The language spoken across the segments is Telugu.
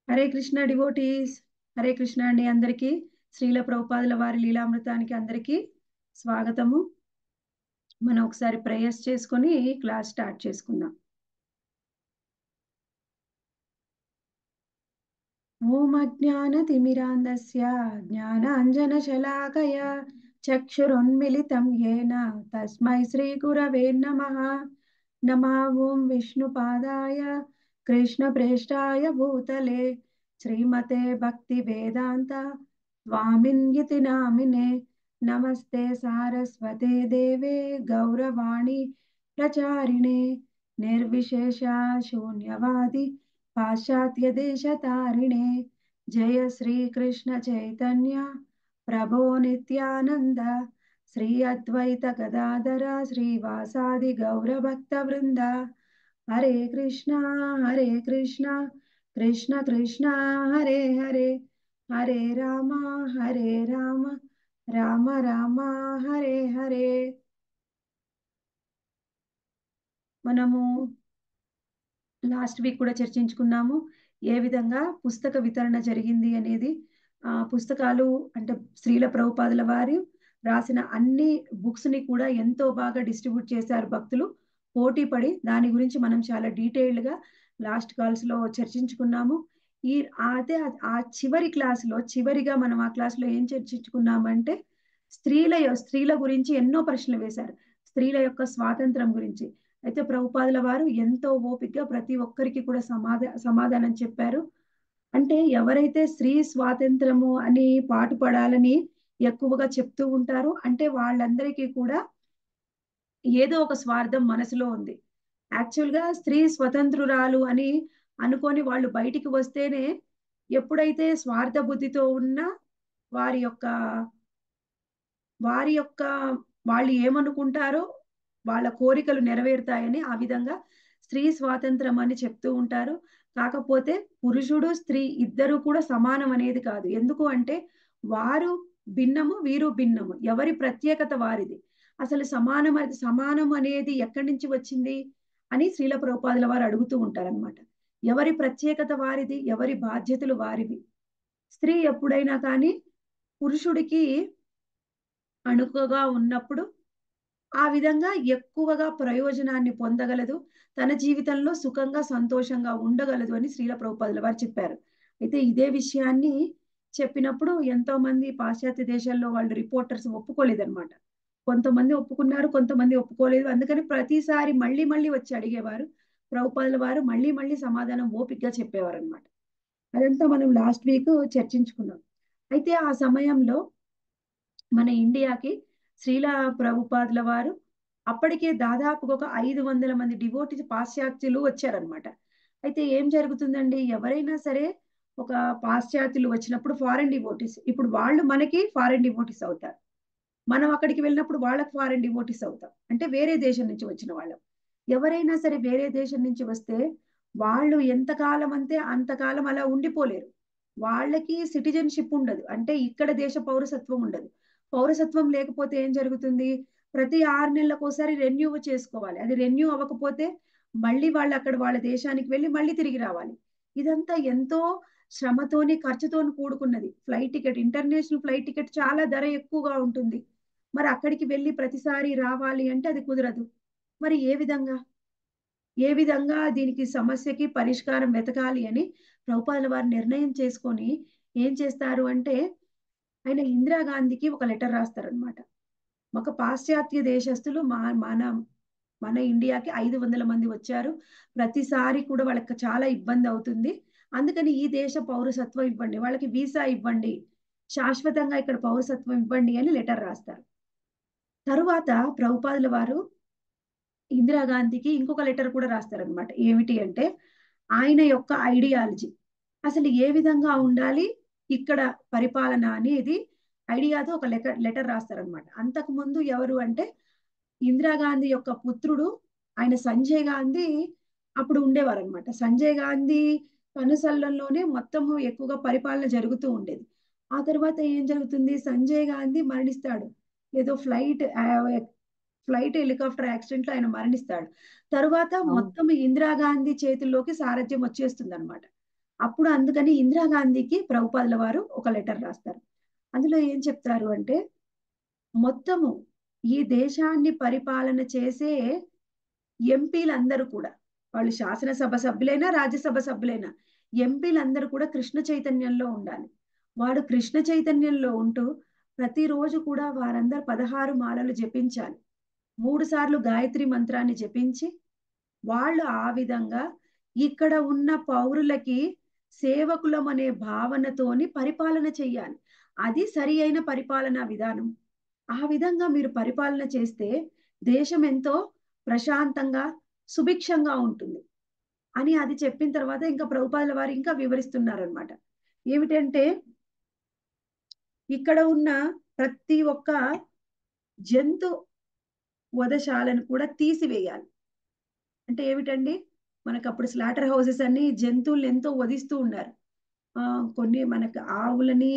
హరే కృష్ణ డివోటీస్ హరే కృష్ణ అండి అందరికీ శ్రీల ప్రభుపాదుల వారి లీలామృతానికి అందరికీ స్వాగతము మనం ఒకసారి ప్రేయర్స్ చేసుకొని క్లాస్ స్టార్ట్ చేసుకుందాం ఓం అజ్ఞానతిమిరాంధస్య జ్ఞానాంజనశలాకయ చక్షురున్మిలితం येन తస్మై శ్రీగురవే నమః నమా ఓం విష్ణుపాదాయ కృష్ణప్రేష్టాయ భూతలే శ్రీమతే భక్తి వేదాంత స్వామిన్యతి నామినే నమస్తే సారస్వతే దేవే గౌరవాణి ప్రచారిణే నిర్విశేష శూన్యవాది పాశ్చాత్య దేశతారిణే జయ శ్రీకృష్ణ చైతన్య ప్రభో నిత్యానంద శ్రీ అద్వైత గదాధర శ్రీవాసాది గౌరభక్త వృంద హరే కృష్ణ హరే కృష్ణ కృష్ణ కృష్ణ హరే హరే హరే రామ హరే రామ రామ రామ హరే హరే మనము లాస్ట్ వీక్ కూడా చర్చించుకున్నాము ఏ విధంగా పుస్తక వితరణ జరిగింది అనేది ఆ పుస్తకాలు అంటే శ్రీల ప్రభుపాదుల వారు రాసిన అన్ని బుక్స్ ని కూడా ఎంతో బాగా డిస్ట్రిబ్యూట్ చేశారు భక్తులు పోటీ పడి దాని గురించి మనం చాలా డీటెయిల్డ్ గా లాస్ట్ కాల్స్ లో చర్చించుకున్నాము ఈ అదే ఆ చివరి క్లాస్ లో చివరిగా మనం ఆ క్లాస్ లో ఏం చర్చించుకున్నామంటే స్త్రీల స్త్రీల గురించి ఎన్నో ప్రశ్నలు వేశారు స్త్రీల యొక్క స్వాతంత్రం గురించి అయితే ప్రభుపాదుల వారు ఎంతో ఓపికగా ప్రతి ఒక్కరికి కూడా సమాధా సమాధానం చెప్పారు అంటే ఎవరైతే స్త్రీ స్వాతంత్రము అని పాటుపడాలని ఎక్కువగా చెప్తూ ఉంటారో అంటే వాళ్ళందరికీ కూడా ఏదో ఒక స్వార్థం మనసులో ఉంది యాక్చువల్ గా స్త్రీ స్వతంత్రురాలు అని అనుకొని వాళ్ళు బయటికి వస్తేనే ఎప్పుడైతే స్వార్థ బుద్ధితో ఉన్న వారి యొక్క వారి యొక్క వాళ్ళు ఏమనుకుంటారో వాళ్ళ కోరికలు నెరవేరుతాయని ఆ విధంగా స్త్రీ స్వాతంత్రం అని చెప్తూ ఉంటారు కాకపోతే పురుషుడు స్త్రీ ఇద్దరు కూడా సమానం అనేది కాదు ఎందుకు అంటే వారు భిన్నము వీరు భిన్నము ఎవరి ప్రత్యేకత వారిది అసలు సమానం సమానం అనేది ఎక్కడి నుంచి వచ్చింది అని శ్రీల ప్రభుపాదుల వారు అడుగుతూ ఉంటారనమాట ఎవరి ప్రత్యేకత వారిది ఎవరి బాధ్యతలు వారివి స్త్రీ ఎప్పుడైనా కానీ పురుషుడికి అణుకుగా ఉన్నప్పుడు ఆ విధంగా ఎక్కువగా ప్రయోజనాన్ని పొందగలదు తన జీవితంలో సుఖంగా సంతోషంగా ఉండగలదు అని శ్రీల ప్రభుపాదుల వారు చెప్పారు అయితే ఇదే విషయాన్ని చెప్పినప్పుడు ఎంతో మంది పాశ్చాత్య దేశాల్లో వాళ్ళు రిపోర్టర్స్ ఒప్పుకోలేదన్నమాట కొంతమంది ఒప్పుకున్నారు కొంతమంది ఒప్పుకోలేదు అందుకని ప్రతిసారి మళ్ళీ మళ్ళీ వచ్చి అడిగేవారు ప్రభుపాదుల వారు మళ్ళీ మళ్ళీ సమాధానం ఓపికగా చెప్పేవారు అనమాట అదంతా మనం లాస్ట్ వీక్ చర్చించుకున్నాం అయితే ఆ సమయంలో మన ఇండియాకి శ్రీల ప్రభుపాదుల వారు అప్పటికే దాదాపుగా ఒక ఐదు వందల మంది డివోటీస్ పాశ్చాత్యులు వచ్చారనమాట అయితే ఏం జరుగుతుందండి ఎవరైనా సరే ఒక పాశ్చాత్యులు వచ్చినప్పుడు ఫారెన్ డివోటీస్ ఇప్పుడు వాళ్ళు మనకి ఫారెన్ డివోటీస్ అవుతారు మనం అక్కడికి వెళ్ళినప్పుడు వాళ్ళకి ఫారెన్ డివోటీస్ అవుతాం అంటే వేరే దేశం నుంచి వచ్చిన వాళ్ళం ఎవరైనా సరే వేరే దేశం నుంచి వస్తే వాళ్ళు ఎంతకాలం అంతే అంతకాలం అలా ఉండిపోలేరు వాళ్ళకి సిటిజన్షిప్ ఉండదు అంటే ఇక్కడ దేశ పౌరసత్వం ఉండదు పౌరసత్వం లేకపోతే ఏం జరుగుతుంది ప్రతి ఆరు నెలలకు ఒకసారి రెన్యూ చేసుకోవాలి అది రెన్యూ అవ్వకపోతే మళ్ళీ వాళ్ళు అక్కడ వాళ్ళ దేశానికి వెళ్ళి మళ్ళీ తిరిగి రావాలి ఇదంతా ఎంతో శ్రమతోని ఖర్చుతోని కూడుకున్నది flight ticket international flight ticket చాలా ధర ఎక్కువగా ఉంటుంది మరి అక్కడికి వెళ్ళి ప్రతిసారి రావాలి అంటే అది కుదరదు మరి ఏ విధంగా ఏ విధంగా దీనికి సమస్యకి పరిష్కారం వెతకాలి అని ప్రభుపాదుల వారు నిర్ణయం చేసుకొని ఏం చేస్తారు అంటే ఆయన ఇందిరాగాంధీకి ఒక లెటర్ రాస్తారనమాట ఒక పాశ్చాత్య దేశస్తులు మా మన మన ఇండియాకి ఐదు వందల మంది వచ్చారు ప్రతిసారి కూడా వాళ్ళకి చాలా ఇబ్బంది అవుతుంది అందుకని ఈ దేశ పౌరసత్వం ఇవ్వండి వాళ్ళకి వీసా ఇవ్వండి శాశ్వతంగా ఇక్కడ పౌరసత్వం ఇవ్వండి అని లెటర్ రాస్తారు తరువాత ప్రభుపాదుల వారు ఇందిరాగాంధీకి ఇంకొక లెటర్ కూడా రాస్తారనమాట ఏమిటి అంటే ఆయన యొక్క ఐడియాలజీ అసలు ఏ విధంగా ఉండాలి ఇక్కడ పరిపాలన అనేది ఐడియాతో ఒక లెటర్ లెటర్ రాస్తారనమాట అంతకు ముందు ఎవరు అంటే ఇందిరాగాంధీ యొక్క పుత్రుడు ఆయన సంజయ్ గాంధీ అప్పుడు ఉండేవారు అనమాట సంజయ్ గాంధీ కనుసల్లంలోనే మొత్తము ఎక్కువగా పరిపాలన జరుగుతూ ఉండేది ఆ తర్వాత ఏం జరుగుతుంది సంజయ్ గాంధీ మరణిస్తాడు ఏదో ఫ్లైట్ ఫ్లైట్ హెలికాప్టర్ యాక్సిడెంట్ లో ఆయన మరణిస్తాడు తరువాత మొత్తం ఇందిరాగాంధీ చేతుల్లోకి సారథ్యం వచ్చేస్తుంది అనమాట అప్పుడు అందుకని ఇందిరాగాంధీకి ప్రభుపాదుల వారు ఒక లెటర్ రాస్తారు అందులో ఏం చెప్తారు అంటే మొత్తము ఈ దేశాన్ని పరిపాలన చేసే ఎంపీలందరూ కూడా వాళ్ళు శాసనసభ సభ్యులైనా రాజ్యసభ సభ్యులైనా ఎంపీలందరూ కూడా కృష్ణ చైతన్యంలో ఉండాలి వాడు కృష్ణ చైతన్యంలో ఉంటూ ప్రతిరోజు కూడా వారందరూ పదహారు మాలలు జపించాలి మూడు సార్లు గాయత్రి మంత్రాన్ని జపించి వాళ్ళు ఆ విధంగా ఇక్కడ ఉన్న పౌరులకి సేవకులం అనే భావనతోని పరిపాలన చెయ్యాలి అది సరి అయిన పరిపాలనా విధానం ఆ విధంగా మీరు పరిపాలన చేస్తే దేశం ఎంతో ప్రశాంతంగా సుభిక్షంగా ఉంటుంది అని అది చెప్పిన తర్వాత ఇంకా ప్రభుపాదుల వారు ఇంకా వివరిస్తున్నారనమాట ఏమిటంటే ఇక్కడ ఉన్న ప్రతి ఒక్క జంతు వధశాలను కూడా తీసివేయాలి అంటే ఏమిటండి మనకు అప్పుడు స్లాటర్ హౌసెస్ అన్ని జంతువులు ఎంతో వధిస్తూ ఉన్నారు ఆ కొన్ని మనకు ఆవులని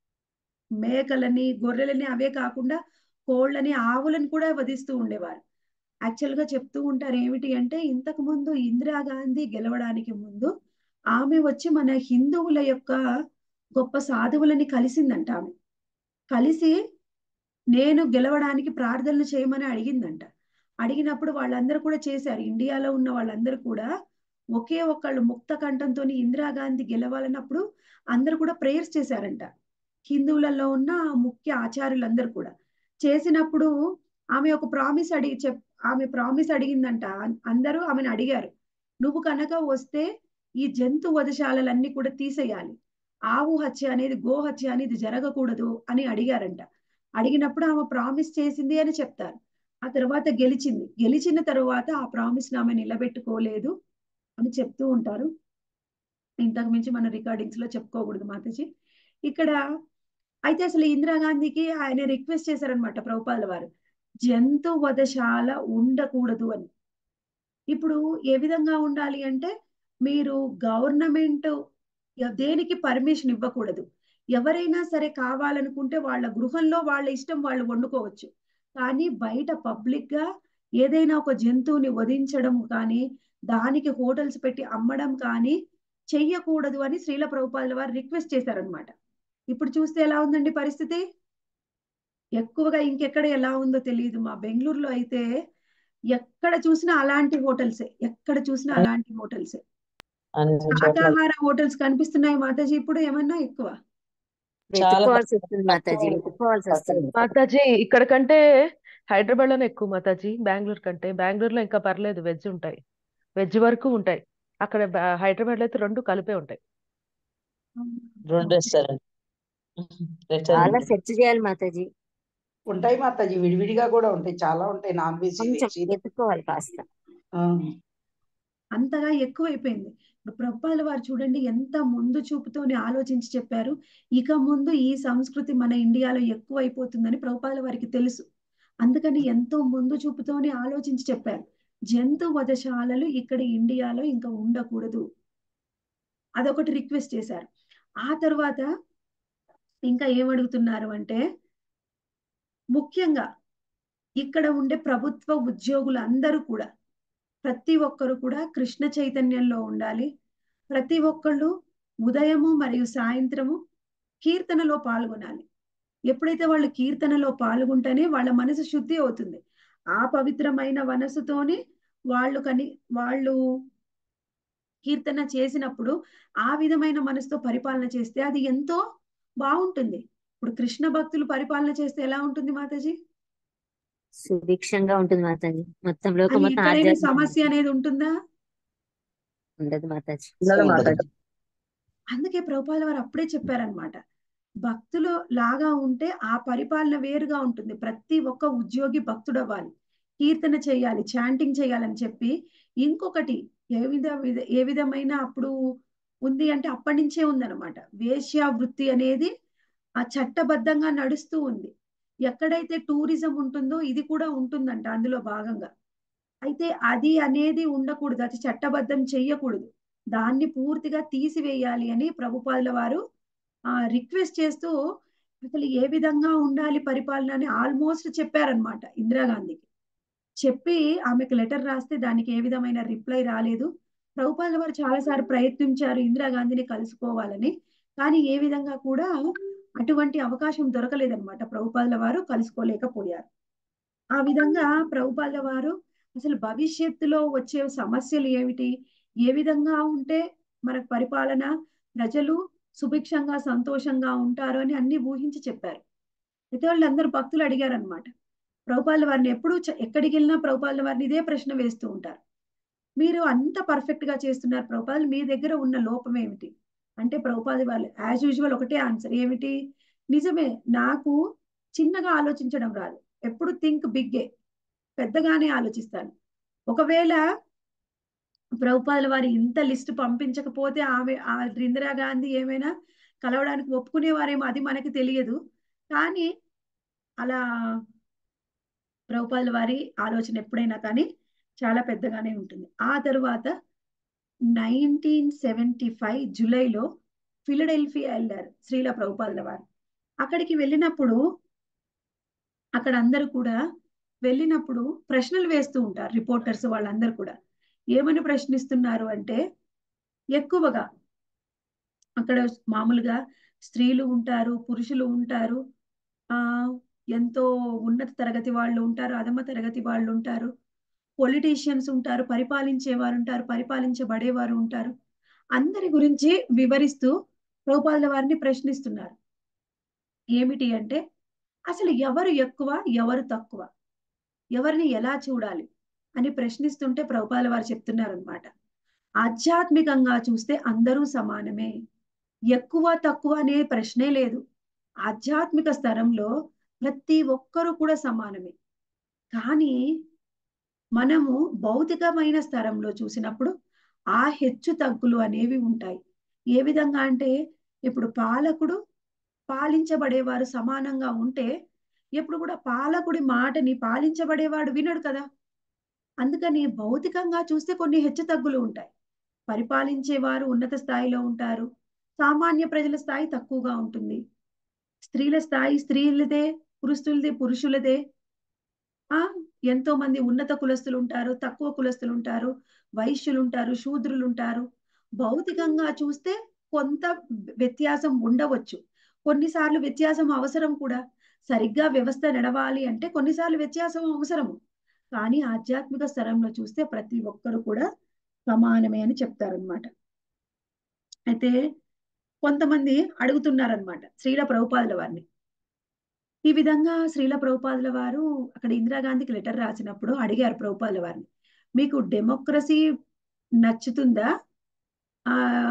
మేకలని గొర్రెలని అవే కాకుండా కోళ్ళని ఆవులని కూడా వధిస్తూ ఉండేవారు యాక్చువల్ గా చెప్తూ ఉంటారు ఏమిటి అంటే ఇంతకు ముందు ఇందిరాగాంధీ గెలవడానికి ముందు ఆమె వచ్చి మన హిందువుల యొక్క గొప్ప సాధువులని కలిసిందంట ఆమె కలిసి నేను గెలవడానికి ప్రార్థనలు చేయమని అడిగిందంట అడిగినప్పుడు వాళ్ళందరూ కూడా చేశారు ఇండియాలో ఉన్న వాళ్ళందరూ కూడా ఒకే ఒక్కళ్ళు ముక్త కంఠంతో ఇందిరాగాంధీ గెలవాలన్నప్పుడు అందరూ కూడా ప్రేయర్స్ చేశారంట హిందువులలో ఉన్న ముఖ్య ఆచార్యులందరూ కూడా చేసినప్పుడు ఆమె ఒక ప్రామిస్ అడిగి చెప్ ఆమె ప్రామిస్ అడిగిందంట అందరూ ఆమెను అడిగారు నువ్వు కనుక వస్తే ఈ జంతు వధశాలలన్నీ కూడా తీసేయాలి ఆవు హత్య అనేది గో హత్య అనేది జరగకూడదు అని అడిగారంట అడిగినప్పుడు ఆమె ప్రామిస్ చేసింది అని చెప్తారు ఆ తర్వాత గెలిచింది గెలిచిన తర్వాత ఆ ప్రామిస్ ఆమె నిలబెట్టుకోలేదు అని చెప్తూ ఉంటారు ఇంతకు మించి మన రికార్డింగ్స్ లో చెప్పుకోకూడదు మాతాజీ ఇక్కడ అయితే అసలు ఇందిరాగాంధీకి ఆయన రిక్వెస్ట్ చేశారనమాట ప్రభుపాల వారు జంతు వధశాల ఉండకూడదు అని ఇప్పుడు ఏ విధంగా ఉండాలి అంటే మీరు గవర్నమెంట్ దేనికి పర్మిషన్ ఇవ్వకూడదు ఎవరైనా సరే కావాలనుకుంటే వాళ్ళ గృహంలో వాళ్ళ ఇష్టం వాళ్ళు వండుకోవచ్చు కానీ బయట పబ్లిక్ గా ఏదైనా ఒక జంతువుని వధించడం కానీ దానికి హోటల్స్ పెట్టి అమ్మడం కానీ చెయ్యకూడదు అని శ్రీల ప్రభుపాదుల వారు రిక్వెస్ట్ చేశారనమాట ఇప్పుడు చూస్తే ఎలా ఉందండి పరిస్థితి ఎక్కువగా ఇంకెక్కడ ఎలా ఉందో తెలియదు మా బెంగళూరులో అయితే ఎక్కడ చూసినా అలాంటి హోటల్సే ఎక్కడ చూసినా అలాంటి హోటల్సే శాకాహార హోటల్స్ కనిపిస్తున్నాయి మాతాజీ ఇప్పుడు ఏమన్నా ఎక్కువ వెతుక్కోవాల్సి వస్తుంది మాతాజీ వెతుక్కోవాల్సి వస్తుంది మాతాజీ ఇక్కడ కంటే హైదరాబాద్ లోనే ఎక్కువ మాతాజీ బెంగళూరు కంటే బెంగళూరులో ఇంకా పర్లేదు వెజ్ ఉంటాయి వెజ్ వరకు ఉంటాయి అక్కడ హైదరాబాద్ లో అయితే రెండు కలిపే ఉంటాయి రెండు రెస్టారెంట్ చాలా సెర్చ్ చేయాలి మాతాజీ ఉంటాయి మాతాజీ విడివిడిగా కూడా ఉంటాయి చాలా ఉంటాయి నాన్ వెజ్ కొంచెం వెతుక్కోవాలి కాస్త అంతగా ఎక్కువైపోయింది ఇప్పుడు ప్రభుపాల వారు చూడండి ఎంత ముందు చూపుతోని ఆలోచించి చెప్పారు ఇక ముందు ఈ సంస్కృతి మన ఇండియాలో ఎక్కువైపోతుందని ప్రభుపాల వారికి తెలుసు అందుకని ఎంతో ముందు చూపుతోని ఆలోచించి చెప్పారు జంతు వధశాలలు ఇక్కడ ఇండియాలో ఇంకా ఉండకూడదు అదొకటి రిక్వెస్ట్ చేశారు ఆ తర్వాత ఇంకా ఏమడుగుతున్నారు అంటే ముఖ్యంగా ఇక్కడ ఉండే ప్రభుత్వ ఉద్యోగులు అందరూ కూడా ప్రతి ఒక్కరు కూడా కృష్ణ చైతన్యంలో ఉండాలి ప్రతి ఒక్కళ్ళు ఉదయము మరియు సాయంత్రము కీర్తనలో పాల్గొనాలి ఎప్పుడైతే వాళ్ళు కీర్తనలో పాల్గొంటేనే వాళ్ళ మనసు శుద్ధి అవుతుంది ఆ పవిత్రమైన మనసుతోని వాళ్ళు కని వాళ్ళు కీర్తన చేసినప్పుడు ఆ విధమైన మనసుతో పరిపాలన చేస్తే అది ఎంతో బాగుంటుంది ఇప్పుడు కృష్ణ భక్తులు పరిపాలన చేస్తే ఎలా ఉంటుంది మాతాజీ సుభిక్షంగా ఉంటుంది మాతాజీ మొత్తం లోకం అని మొత్తం ఎక్కడైనా ఆధ్యాత్మిక సమస్య అనేది ఉంటుందా ఉండదు మాతాజీ అందుకే ప్రభుపాల వారు అప్పుడే చెప్పారనమాట భక్తులు లాగా ఉంటే ఆ పరిపాలన వేరుగా ఉంటుంది ప్రతి ఒక్క ఉద్యోగి భక్తుడు అవ్వాలి కీర్తన చేయాలి చాంటింగ్ చేయాలని చెప్పి ఇంకొకటి ఏ విధ విధ- ఏ విధమైన అప్పుడు ఉంది అంటే అప్పటి నుంచే ఉందన్నమాట వేశ్య వృత్తి అనేది ఆ చట్టబద్ధంగా నడుస్తూ ఉంది ఎక్కడైతే టూరిజం ఉంటుందో ఇది కూడా ఉంటుందంట అందులో భాగంగా అయితే అది అనేది ఉండకూడదు అది చట్టబద్ధం చెయ్యకూడదు దాన్ని పూర్తిగా తీసివేయాలి అని ప్రభుపాదుల వారు ఆ రిక్వెస్ట్ చేస్తూ అసలు ఏ విధంగా ఉండాలి పరిపాలన అని ఆల్మోస్ట్ చెప్పారనమాట ఇందిరాగాంధీకి చెప్పి ఆమెకు లెటర్ రాస్తే దానికి ఏ విధమైన రిప్లై రాలేదు ప్రభుపాదుల వారు చాలాసార్లు ప్రయత్నించారు ఇందిరాగాంధీని కలుసుకోవాలని కానీ ఏ విధంగా కూడా అటువంటి అవకాశం దొరకలేదన్నమాట ప్రభుపాదుల వారు కలుసుకోలేకపోయారు ఆ విధంగా ప్రభుపాదుల వారు అసలు భవిష్యత్తులో వచ్చే సమస్యలు ఏమిటి ఏ విధంగా ఉంటే మనకు పరిపాలన ప్రజలు సుభిక్షంగా సంతోషంగా ఉంటారు అని అన్ని ఊహించి చెప్పారు అయితే వాళ్ళందరూ భక్తులు అడిగారు అనమాట ప్రభుపాదుల వారిని ఎప్పుడు ఎక్కడికి వెళ్ళినా ప్రభుపాదుల వారిని ఇదే ప్రశ్న వేస్తూ ఉంటారు మీరు అంత పర్ఫెక్ట్ గా చేస్తున్నారు ప్రభుపాదులు మీ దగ్గర ఉన్న లోపం ఏమిటి అంటే ప్రభుపాది వాళ్ళు యాజ్ యూజువల్ ఒకటే ఆన్సర్ ఏమిటి నిజమే నాకు చిన్నగా ఆలోచించడం రాదు ఎప్పుడు థింక్ బిగ్గే పెద్దగానే ఆలోచిస్తాను ఒకవేళ ప్రభుపాదుల వారి ఇంత లిస్ట్ పంపించకపోతే ఆమె ఆ ఇందిరాగాంధీ ఏమైనా కలవడానికి ఒప్పుకునేవారేమో అది మనకి తెలియదు కానీ అలా ప్రభుపాదుల వారి ఆలోచన ఎప్పుడైనా కానీ చాలా పెద్దగానే ఉంటుంది ఆ తరువాత నైన్టీన్ సెవెంటీ ఫైవ్ జూలైలో ఫిలడెల్ఫియా వెళ్ళారు శ్రీల ప్రభుపాదుల వారు అక్కడికి వెళ్ళినప్పుడు అక్కడ అందరూ కూడా వెళ్ళినప్పుడు ప్రశ్నలు వేస్తూ ఉంటారు రిపోర్టర్స్ వాళ్ళందరూ కూడా ఏమని ప్రశ్నిస్తున్నారు అంటే ఎక్కువగా అక్కడ మామూలుగా స్త్రీలు ఉంటారు పురుషులు ఉంటారు ఆ ఎంతో ఉన్నత తరగతి వాళ్ళు ఉంటారు అధమ తరగతి వాళ్ళు ఉంటారు పొలిటీషియన్స్ ఉంటారు పరిపాలించేవారు ఉంటారు పరిపాలించబడేవారు ఉంటారు అందరి గురించి వివరిస్తూ ప్రభుపాదుల వారిని ప్రశ్నిస్తున్నారు ఏమిటి అంటే అసలు ఎవరు ఎక్కువ ఎవరు తక్కువ ఎవరిని ఎలా చూడాలి అని ప్రశ్నిస్తుంటే ప్రభుపాదుల వారు చెప్తున్నారు అనమాట ఆధ్యాత్మికంగా చూస్తే అందరూ సమానమే ఎక్కువ తక్కువ అనే ప్రశ్నే లేదు ఆధ్యాత్మిక స్తరంలో ప్రతి ఒక్కరూ కూడా సమానమే కానీ మనము భౌతికమైన స్తరంలో చూసినప్పుడు ఆ హెచ్చు తగ్గులు అనేవి ఉంటాయి ఏ విధంగా అంటే ఇప్పుడు పాలకుడు పాలించబడేవారు సమానంగా ఉంటే ఎప్పుడు కూడా పాలకుడి మాటని పాలించబడేవాడు వినడు కదా అందుకని భౌతికంగా చూస్తే కొన్ని హెచ్చు తగ్గులు ఉంటాయి పరిపాలించేవారు ఉన్నత స్థాయిలో ఉంటారు సామాన్య ప్రజల స్థాయి తక్కువగా ఉంటుంది స్త్రీల స్థాయి స్త్రీలదే పురుషులదే పురుషులదే ఆ ఎంతో మంది ఉన్నత కులస్తులు ఉంటారు తక్కువ కులస్తులు ఉంటారు వైశ్యులు ఉంటారు శూద్రులు ఉంటారు భౌతికంగా చూస్తే కొంత వ్యత్యాసం ఉండవచ్చు కొన్నిసార్లు వ్యత్యాసం అవసరం కూడా సరిగ్గా వ్యవస్థ నడవాలి అంటే కొన్నిసార్లు వ్యత్యాసం అవసరము కానీ ఆధ్యాత్మిక స్తరంలో చూస్తే ప్రతి ఒక్కరు కూడా సమానమే అని చెప్తారనమాట అయితే కొంతమంది అడుగుతున్నారనమాట శ్రీల ప్రభుపాదుల వారిని ఈ విధంగా శ్రీల ప్రభుపాదుల వారు అక్కడ ఇందిరాగాంధీకి లెటర్ రాసినప్పుడు అడిగారు ప్రభుపాదుల వారిని మీకు డెమోక్రసీ నచ్చుతుందా ఆ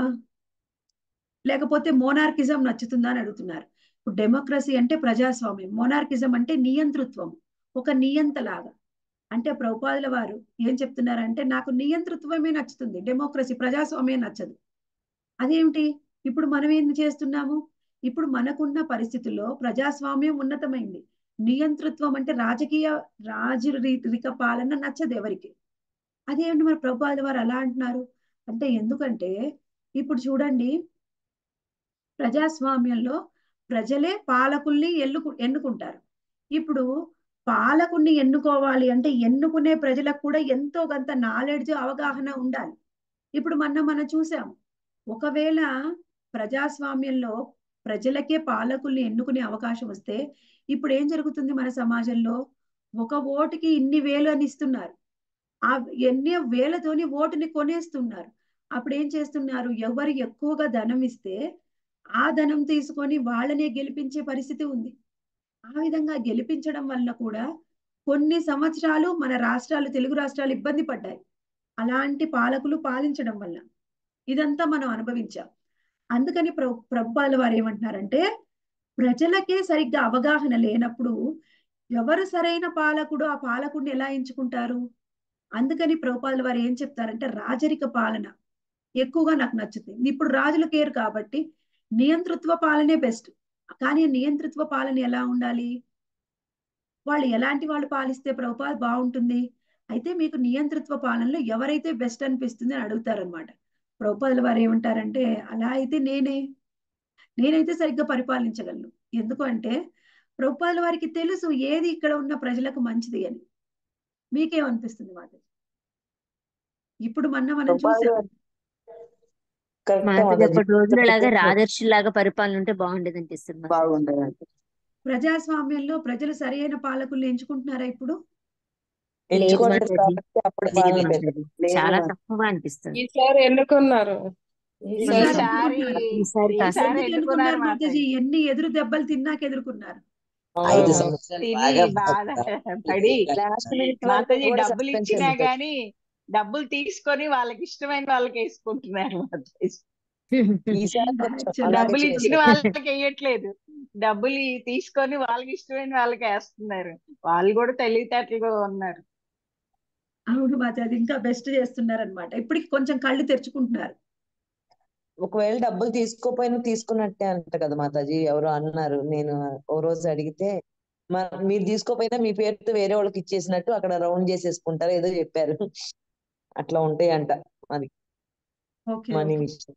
లేకపోతే మోనార్కిజం నచ్చుతుందా అని అడుగుతున్నారు ఇప్పుడు డెమోక్రసీ అంటే ప్రజాస్వామ్యం మోనార్కిజం అంటే నియంతృత్వం ఒక నియంతలాగా అంటే ప్రభుపాదుల వారు ఏం చెప్తున్నారంటే నాకు నియంతృత్వమే నచ్చుతుంది డెమోక్రసీ ప్రజాస్వామ్యం నచ్చదు అదేమిటి ఇప్పుడు మనం ఏం చేస్తున్నాము ఇప్పుడు మనకున్న పరిస్థితుల్లో ప్రజాస్వామ్యం ఉన్నతమైంది నియంతృత్వం అంటే రాజకీయ రాజరిక పాలన నచ్చదు ఎవరికి అదేంటి మరి ప్రభుపాదుల వారు అలా అంటున్నారు అంటే ఎందుకంటే ఇప్పుడు చూడండి ప్రజాస్వామ్యంలో ప్రజలే పాలకుల్ని ఎన్నుకు ఎన్నుకుంటారు ఇప్పుడు పాలకుణ్ణి ఎన్నుకోవాలి అంటే ఎన్నుకునే ప్రజలకు కూడా ఎంతో కొంత నాలెడ్జ్ అవగాహన ఉండాలి ఇప్పుడు మొన్న మనం చూసాం ఒకవేళ ప్రజాస్వామ్యంలో ప్రజలకే పాలకుల్ని ఎన్నుకునే అవకాశం వస్తే ఇప్పుడు ఏం జరుగుతుంది మన సమాజంలో ఒక ఓటుకి ఇన్ని వేలు అని ఇస్తున్నారు ఆ ఎన్ని వేలతోని ఓటుని కొనేస్తున్నారు అప్పుడు ఏం చేస్తున్నారు ఎవరు ఎక్కువగా ధనం ఇస్తే ఆ ధనం తీసుకొని వాళ్ళనే గెలిపించే పరిస్థితి ఉంది ఆ విధంగా గెలిపించడం వల్ల కూడా కొన్ని సంవత్సరాలు మన రాష్ట్రాలు తెలుగు రాష్ట్రాలు ఇబ్బంది పడ్డాయి అలాంటి పాలకులు పాలించడం వల్ల ఇదంతా మనం అనుభవించాం అందుకని ప్ర ప్రభుపాల వారు ఏమంటున్నారంటే ప్రజలకే సరిగ్గా అవగాహన లేనప్పుడు ఎవరు సరైన పాలకుడు ఆ పాలకుడిని ఎలా ఎంచుకుంటారు అందుకని ప్రభుపాదుల వారు ఏం చెప్తారంటే రాజరిక పాలన ఎక్కువగా నాకు నచ్చుతుంది ఇప్పుడు రాజుల కేర్ కాబట్టి నియంతృత్వ పాలనే బెస్ట్ కానీ నియంతృత్వ పాలన ఎలా ఉండాలి వాళ్ళు ఎలాంటి వాళ్ళు పాలిస్తే ప్రభుపాద్ బాగుంటుంది అయితే మీకు నియంతృత్వ పాలనలో ఎవరైతే బెస్ట్ అనిపిస్తుంది అని అడుగుతారనమాట ప్రభుపాదుల వారు ఏమంటారంటే అలా అయితే నేనే నేనైతే సరిగ్గా పరిపాలించగలను ఎందుకు అంటే ప్రభుపాదుల వారికి తెలుసు ఏది ఇక్కడ ఉన్న ప్రజలకు మంచిది అని మీకేమనిపిస్తుంది మాత ఇప్పుడు మొన్న మనం ప్రభుపాద చూసాం గారు కరెక్ట్ మాతాజీ మాతాజీ అప్పటి రోజులలాగా రాదర్శి లాగా పరిపాలన ఉంటే బాగుండేది అనిపిస్తుంది మాతాజీ బాగుండేది ప్రజాస్వామ్యంలో ప్రజలు సరైన పాలకుల్ని ఎంచుకుంటున్నారా ఇప్పుడు లేదు ఎంచుకోవట్లేదు మాతాజీ కాబట్టి అప్పుడు లేదు పాలన మాతాజీ పెట్టారు లేదు చాలా మాతాజీ. తక్కువ అనిపిస్తుంది ఈసారి ఎన్నుకున్నారు ఈసారి ఈసారి ఎన్నుకున్నారు. ఈసారి కాస్త ఈసారి ఎందుకు ఎన్నుకున్నారు ఎన్నుకున్నారు మాతాజీ మాతాజీ ఎన్ని ఎదురు దెబ్బలు తిన్నాక ఎదుర్కొన్నారు ఐదు ఆ, సంవత్సరాలు తిని బాగా బాధ బాగా పడి లాస్ట్ మినిట్ వరకు మాతాజీ కూడా డబ్బులు సస్పెన్షన్ ఇచ్చినా ఉంటుంది గానీ డబ్బులు తీసుకొని వాళ్ళకి ఇష్టమైన వాళ్ళకి వేసుకుంటున్నారు మాతాజీ ఈసారి కొంచెం Actually, అలాగే డబ్బులు ఇచ్చిన చేశారు వాళ్ళకి వేయట్లేదు డబ్బులు ఈ తీసుకొని వాళ్ళకి ఇష్టమైన వాళ్ళకి వేస్తున్నారు వాళ్ళు కూడా తెలివితేటలుగా ఉన్నారు అవును మాతాజీ ఇంకా బెస్ట్ చేస్తున్నారు అనమాట ఇప్పటికి కొంచెం కళ్ళు తెరుచుకుంటున్నారు ఒకవేళ డబ్బులు తీసుకోపోయినా తీసుకున్నట్టే అంట కదా మాతాజీ ఎవరో అన్నారు నేను ఓ రోజు అడిగితే మ- మీరు తీసుకోపోయినా మీ పేరుతో వేరే వాళ్ళకి ఇచ్చేసినట్టు అక్కడ రౌండ్ చేసేసుకుంటారు ఏదో చెప్పారు అట్లా ఉంటాయి అంట అది ఓకే మనీ ఓకే విషయం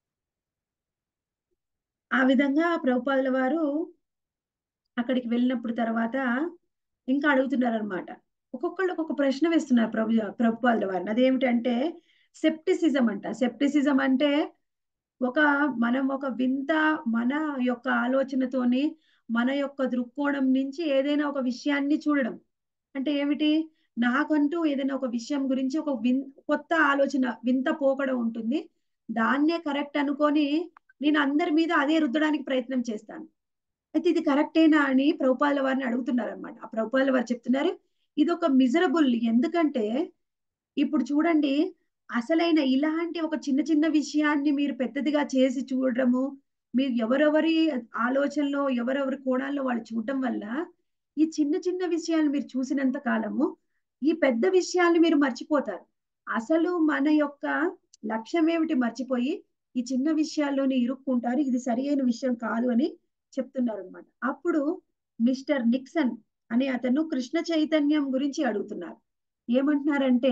ఆ విధంగా ప్రభుపాదుల వారు అక్కడికి వెళ్ళినప్పుడు తర్వాత ఇంకా అడుగుతున్నారు అనమాట ఒక్కొక్కళ్ళు ఒక్కొక్క ప్రశ్న వేస్తున్నారు ప్రభు ప్రభుపాదుల వారిని అదేమిటంటే సెప్టిసిజం అంట సెప్టిసిజం అంటే ఒక మనం ఒక వింత మన యొక్క ఆలోచనతోని మన యొక్క దృక్కోణం నుంచి ఏదైనా ఒక విషయాన్ని చూడడం అంటే ఏమిటి నాకంటూ ఏదైనా ఒక విషయం గురించి ఒక విన్ కొత్త ఆలోచన వింత పోకడ ఉంటుంది దాన్నే కరెక్ట్ అనుకొని నేను అందరి మీద అదే రుద్దడానికి ప్రయత్నం చేస్తాను అయితే ఇది కరెక్టేనా అని ప్రభుపాదుల వారిని అడుగుతున్నారు అనమాట ఆ ప్రభుపాదుల వారు చెప్తున్నారు ఇది ఒక మిజరబుల్ ఎందుకంటే ఇప్పుడు చూడండి అసలైన ఇలాంటి ఒక చిన్న చిన్న విషయాన్ని మీరు పెద్దదిగా చేసి చూడడము మీరు ఎవరెవరి ఆలోచనలో ఎవరెవరి కోణాల్లో వాళ్ళు చూడడం వల్ల ఈ చిన్న చిన్న విషయాలు మీరు చూసినంత కాలము ఈ పెద్ద విషయాల్ని మీరు మర్చిపోతారు అసలు మన యొక్క లక్ష్యం ఏమిటి మర్చిపోయి ఈ చిన్న విషయాల్లోనే ఇరుక్కుంటారు ఇది సరి అయిన విషయం కాదు అని చెప్తున్నారు అనమాట అప్పుడు మిస్టర్ నిక్సన్ అనే అతను కృష్ణ చైతన్యం గురించి అడుగుతున్నారు ఏమంటున్నారంటే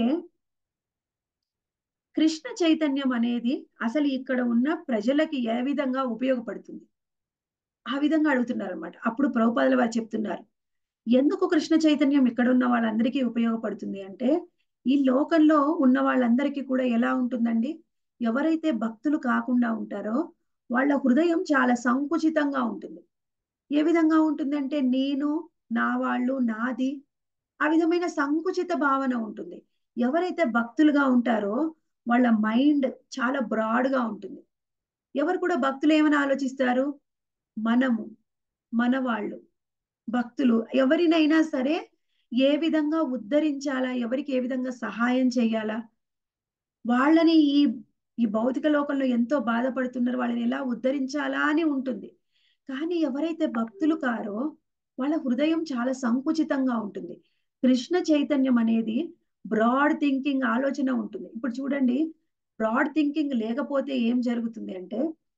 కృష్ణ చైతన్యం అనేది అసలు ఇక్కడ ఉన్న ప్రజలకి ఏ విధంగా ఉపయోగపడుతుంది ఆ విధంగా అడుగుతున్నారు అనమాట అప్పుడు ప్రభుపాదుల వారు చెప్తున్నారు ఎందుకు కృష్ణ చైతన్యం ఇక్కడ ఉన్న వాళ్ళందరికీ ఉపయోగపడుతుంది అంటే ఈ లోకంలో ఉన్న వాళ్ళందరికీ కూడా ఎలా ఉంటుందండి ఎవరైతే భక్తులు కాకుండా ఉంటారో వాళ్ళ హృదయం చాలా సంకుచితంగా ఉంటుంది ఏ విధంగా ఉంటుందంటే నేను నా వాళ్ళు నాది ఆ విధమైన సంకుచిత భావన ఉంటుంది ఎవరైతే భక్తులుగా ఉంటారో వాళ్ళ మైండ్ చాలా బ్రాడ్ గా ఉంటుంది ఎవరు కూడా భక్తులు ఏమని ఆలోచిస్తారు మనము మన వాళ్ళు భక్తులు ఎవరినైనా సరే ఏ విధంగా ఉద్ధరించాలా ఎవరికి ఏ విధంగా సహాయం చేయాలా వాళ్ళని ఈ ఈ భౌతిక లోకంలో ఎంతో బాధపడుతున్నారు వాళ్ళని ఎలా ఉద్ధరించాలా అని ఉంటుంది కానీ ఎవరైతే భక్తులు కారో వాళ్ళ హృదయం చాలా సంకుచితంగా ఉంటుంది కృష్ణ చైతన్యం అనేది బ్రాడ్ థింకింగ్ ఆలోచన ఉంటుంది ఇప్పుడు చూడండి బ్రాడ్ థింకింగ్ లేకపోతే ఏం జరుగుతుంది అంటే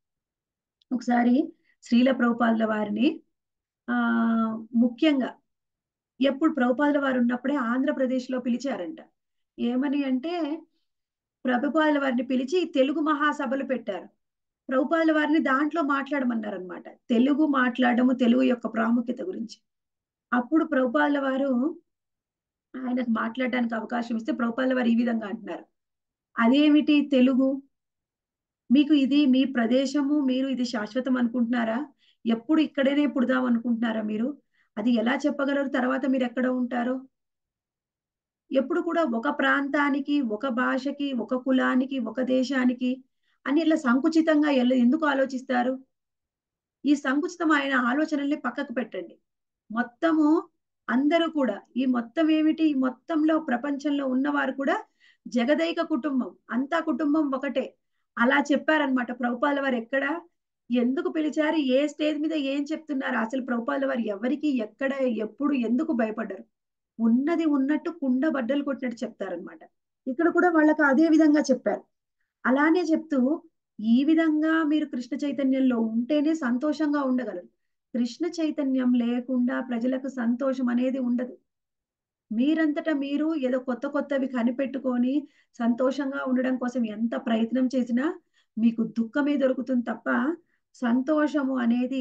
ఒకసారి శ్రీల ప్రభుపాదుల వారిని ఆ ముఖ్యంగా ఎప్పుడు ప్రభుపాదుల వారు ఉన్నప్పుడే ఆంధ్రప్రదేశ్ లో పిలిచారంట ఏమని అంటే ప్రభుపాదుల వారిని పిలిచి తెలుగు మహాసభలు పెట్టారు ప్రభుపాదుల వారిని దాంట్లో మాట్లాడమన్నారు అనమాట తెలుగు మాట్లాడము తెలుగు యొక్క ప్రాముఖ్యత గురించి అప్పుడు ప్రభుపాదుల వారు ఆయనకు మాట్లాడడానికి అవకాశం ఇస్తే ప్రభుపాదుల వారు ఈ విధంగా అంటున్నారు అదేమిటి తెలుగు మీకు ఇది మీ ప్రదేశము మీరు ఇది శాశ్వతం అనుకుంటున్నారా ఎప్పుడు ఇక్కడనే పుడదాం అనుకుంటున్నారా మీరు అది ఎలా చెప్పగలరు తర్వాత మీరు ఎక్కడ ఉంటారో ఎప్పుడు కూడా ఒక ప్రాంతానికి ఒక భాషకి ఒక కులానికి ఒక దేశానికి అని ఇలా సంకుచితంగా ఎల్ల- ఎందుకు ఆలోచిస్తారు ఈ సంకుచితమైన ఆలోచనల్ని పక్కకు పెట్టండి మొత్తము అందరూ కూడా ఈ మొత్తం ఏమిటి ఈ మొత్తంలో ప్రపంచంలో ఉన్నవారు కూడా జగదైక కుటుంబం అంతా కుటుంబం ఒకటే అలా చెప్పారనమాట ప్రభుపాల వారు ఎక్కడ ఎందుకు పిలిచారు ఏ స్టేజ్ మీద ఏం చెప్తున్నారు అసలు ప్రభుపాల వారు ఎవరికి ఎక్కడ ఎప్పుడు ఎందుకు భయపడ్డారు ఉన్నది ఉన్నట్టు కుండ బద్దలు కొట్టినట్టు చెప్తారనమాట ఇక్కడ కూడా వాళ్ళకి అదే విధంగా చెప్పారు అలానే చెప్తూ ఈ విధంగా మీరు కృష్ణ చైతన్యంలో ఉంటేనే సంతోషంగా ఉండగలరు కృష్ణ చైతన్యం లేకుండా ప్రజలకు సంతోషం అనేది ఉండదు మీరంతటా మీరు ఏదో కొత్త కొత్తవి కనిపెట్టుకొని సంతోషంగా ఉండడం కోసం ఎంత ప్రయత్నం చేసినా మీకు దుఃఖమే దొరుకుతుంది తప్ప సంతోషము అనేది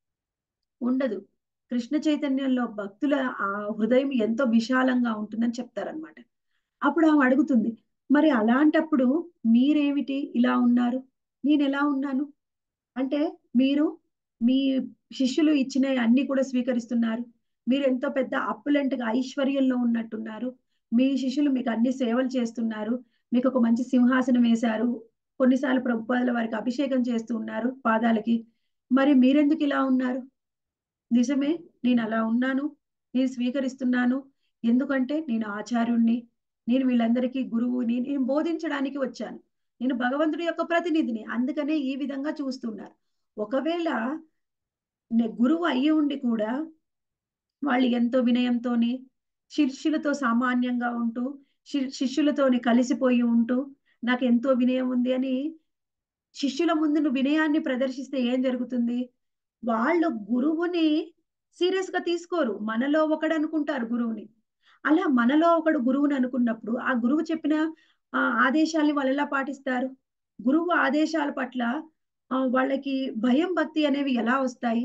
ఉండదు కృష్ణ చైతన్యంలో భక్తుల ఆ హృదయం ఎంతో విశాలంగా ఉంటుందని చెప్తారనమాట అప్పుడు ఆమె అడుగుతుంది మరి అలాంటప్పుడు మీరేమిటి ఇలా ఉన్నారు నేను ఎలా ఉన్నాను అంటే మీరు మీ శిష్యులు ఇచ్చిన అన్ని కూడా స్వీకరిస్తున్నారు మీరు ఎంతో పెద్ద అప్పులంటగా ఐశ్వర్యంలో ఉన్నట్టున్నారు మీ శిష్యులు మీకు అన్ని సేవలు చేస్తున్నారు మీకు ఒక మంచి సింహాసనం వేశారు కొన్నిసార్లు ప్రభుపాదుల వారికి అభిషేకం చేస్తూ ఉన్నారు పాదాలకి మరి మీరెందుకు ఇలా ఉన్నారు నిజమే నేను అలా ఉన్నాను నేను స్వీకరిస్తున్నాను ఎందుకంటే నేను ఆచార్యుణ్ణి నేను వీళ్ళందరికీ గురువుని నేను బోధించడానికి వచ్చాను నేను భగవంతుడి యొక్క ప్రతినిధిని అందుకనే ఈ విధంగా చూస్తున్నారు ఒకవేళ నే- గురువు అయ్యి ఉండి కూడా వాళ్ళు ఎంతో వినయంతోని శిష్యులతో సామాన్యంగా ఉంటూ శి- శిష్యులతోని కలిసిపోయి ఉంటూ నాకు ఎంతో వినయం ఉంది అని శిష్యుల ముందు నువ్వు వినయాన్ని ప్రదర్శిస్తే ఏం జరుగుతుంది వాళ్ళు గురువుని సీరియస్ గా తీసుకోరు మనలో ఒకడు అనుకుంటారు గురువుని అలా మనలో ఒకడు గురువుని అనుకున్నప్పుడు ఆ గురువు చెప్పిన ఆ ఆదేశాల్ని వాళ్ళు ఎలా పాటిస్తారు గురువు ఆదేశాల పట్ల ఆ, వాళ్ళకి భయం భక్తి అనేవి ఎలా వస్తాయి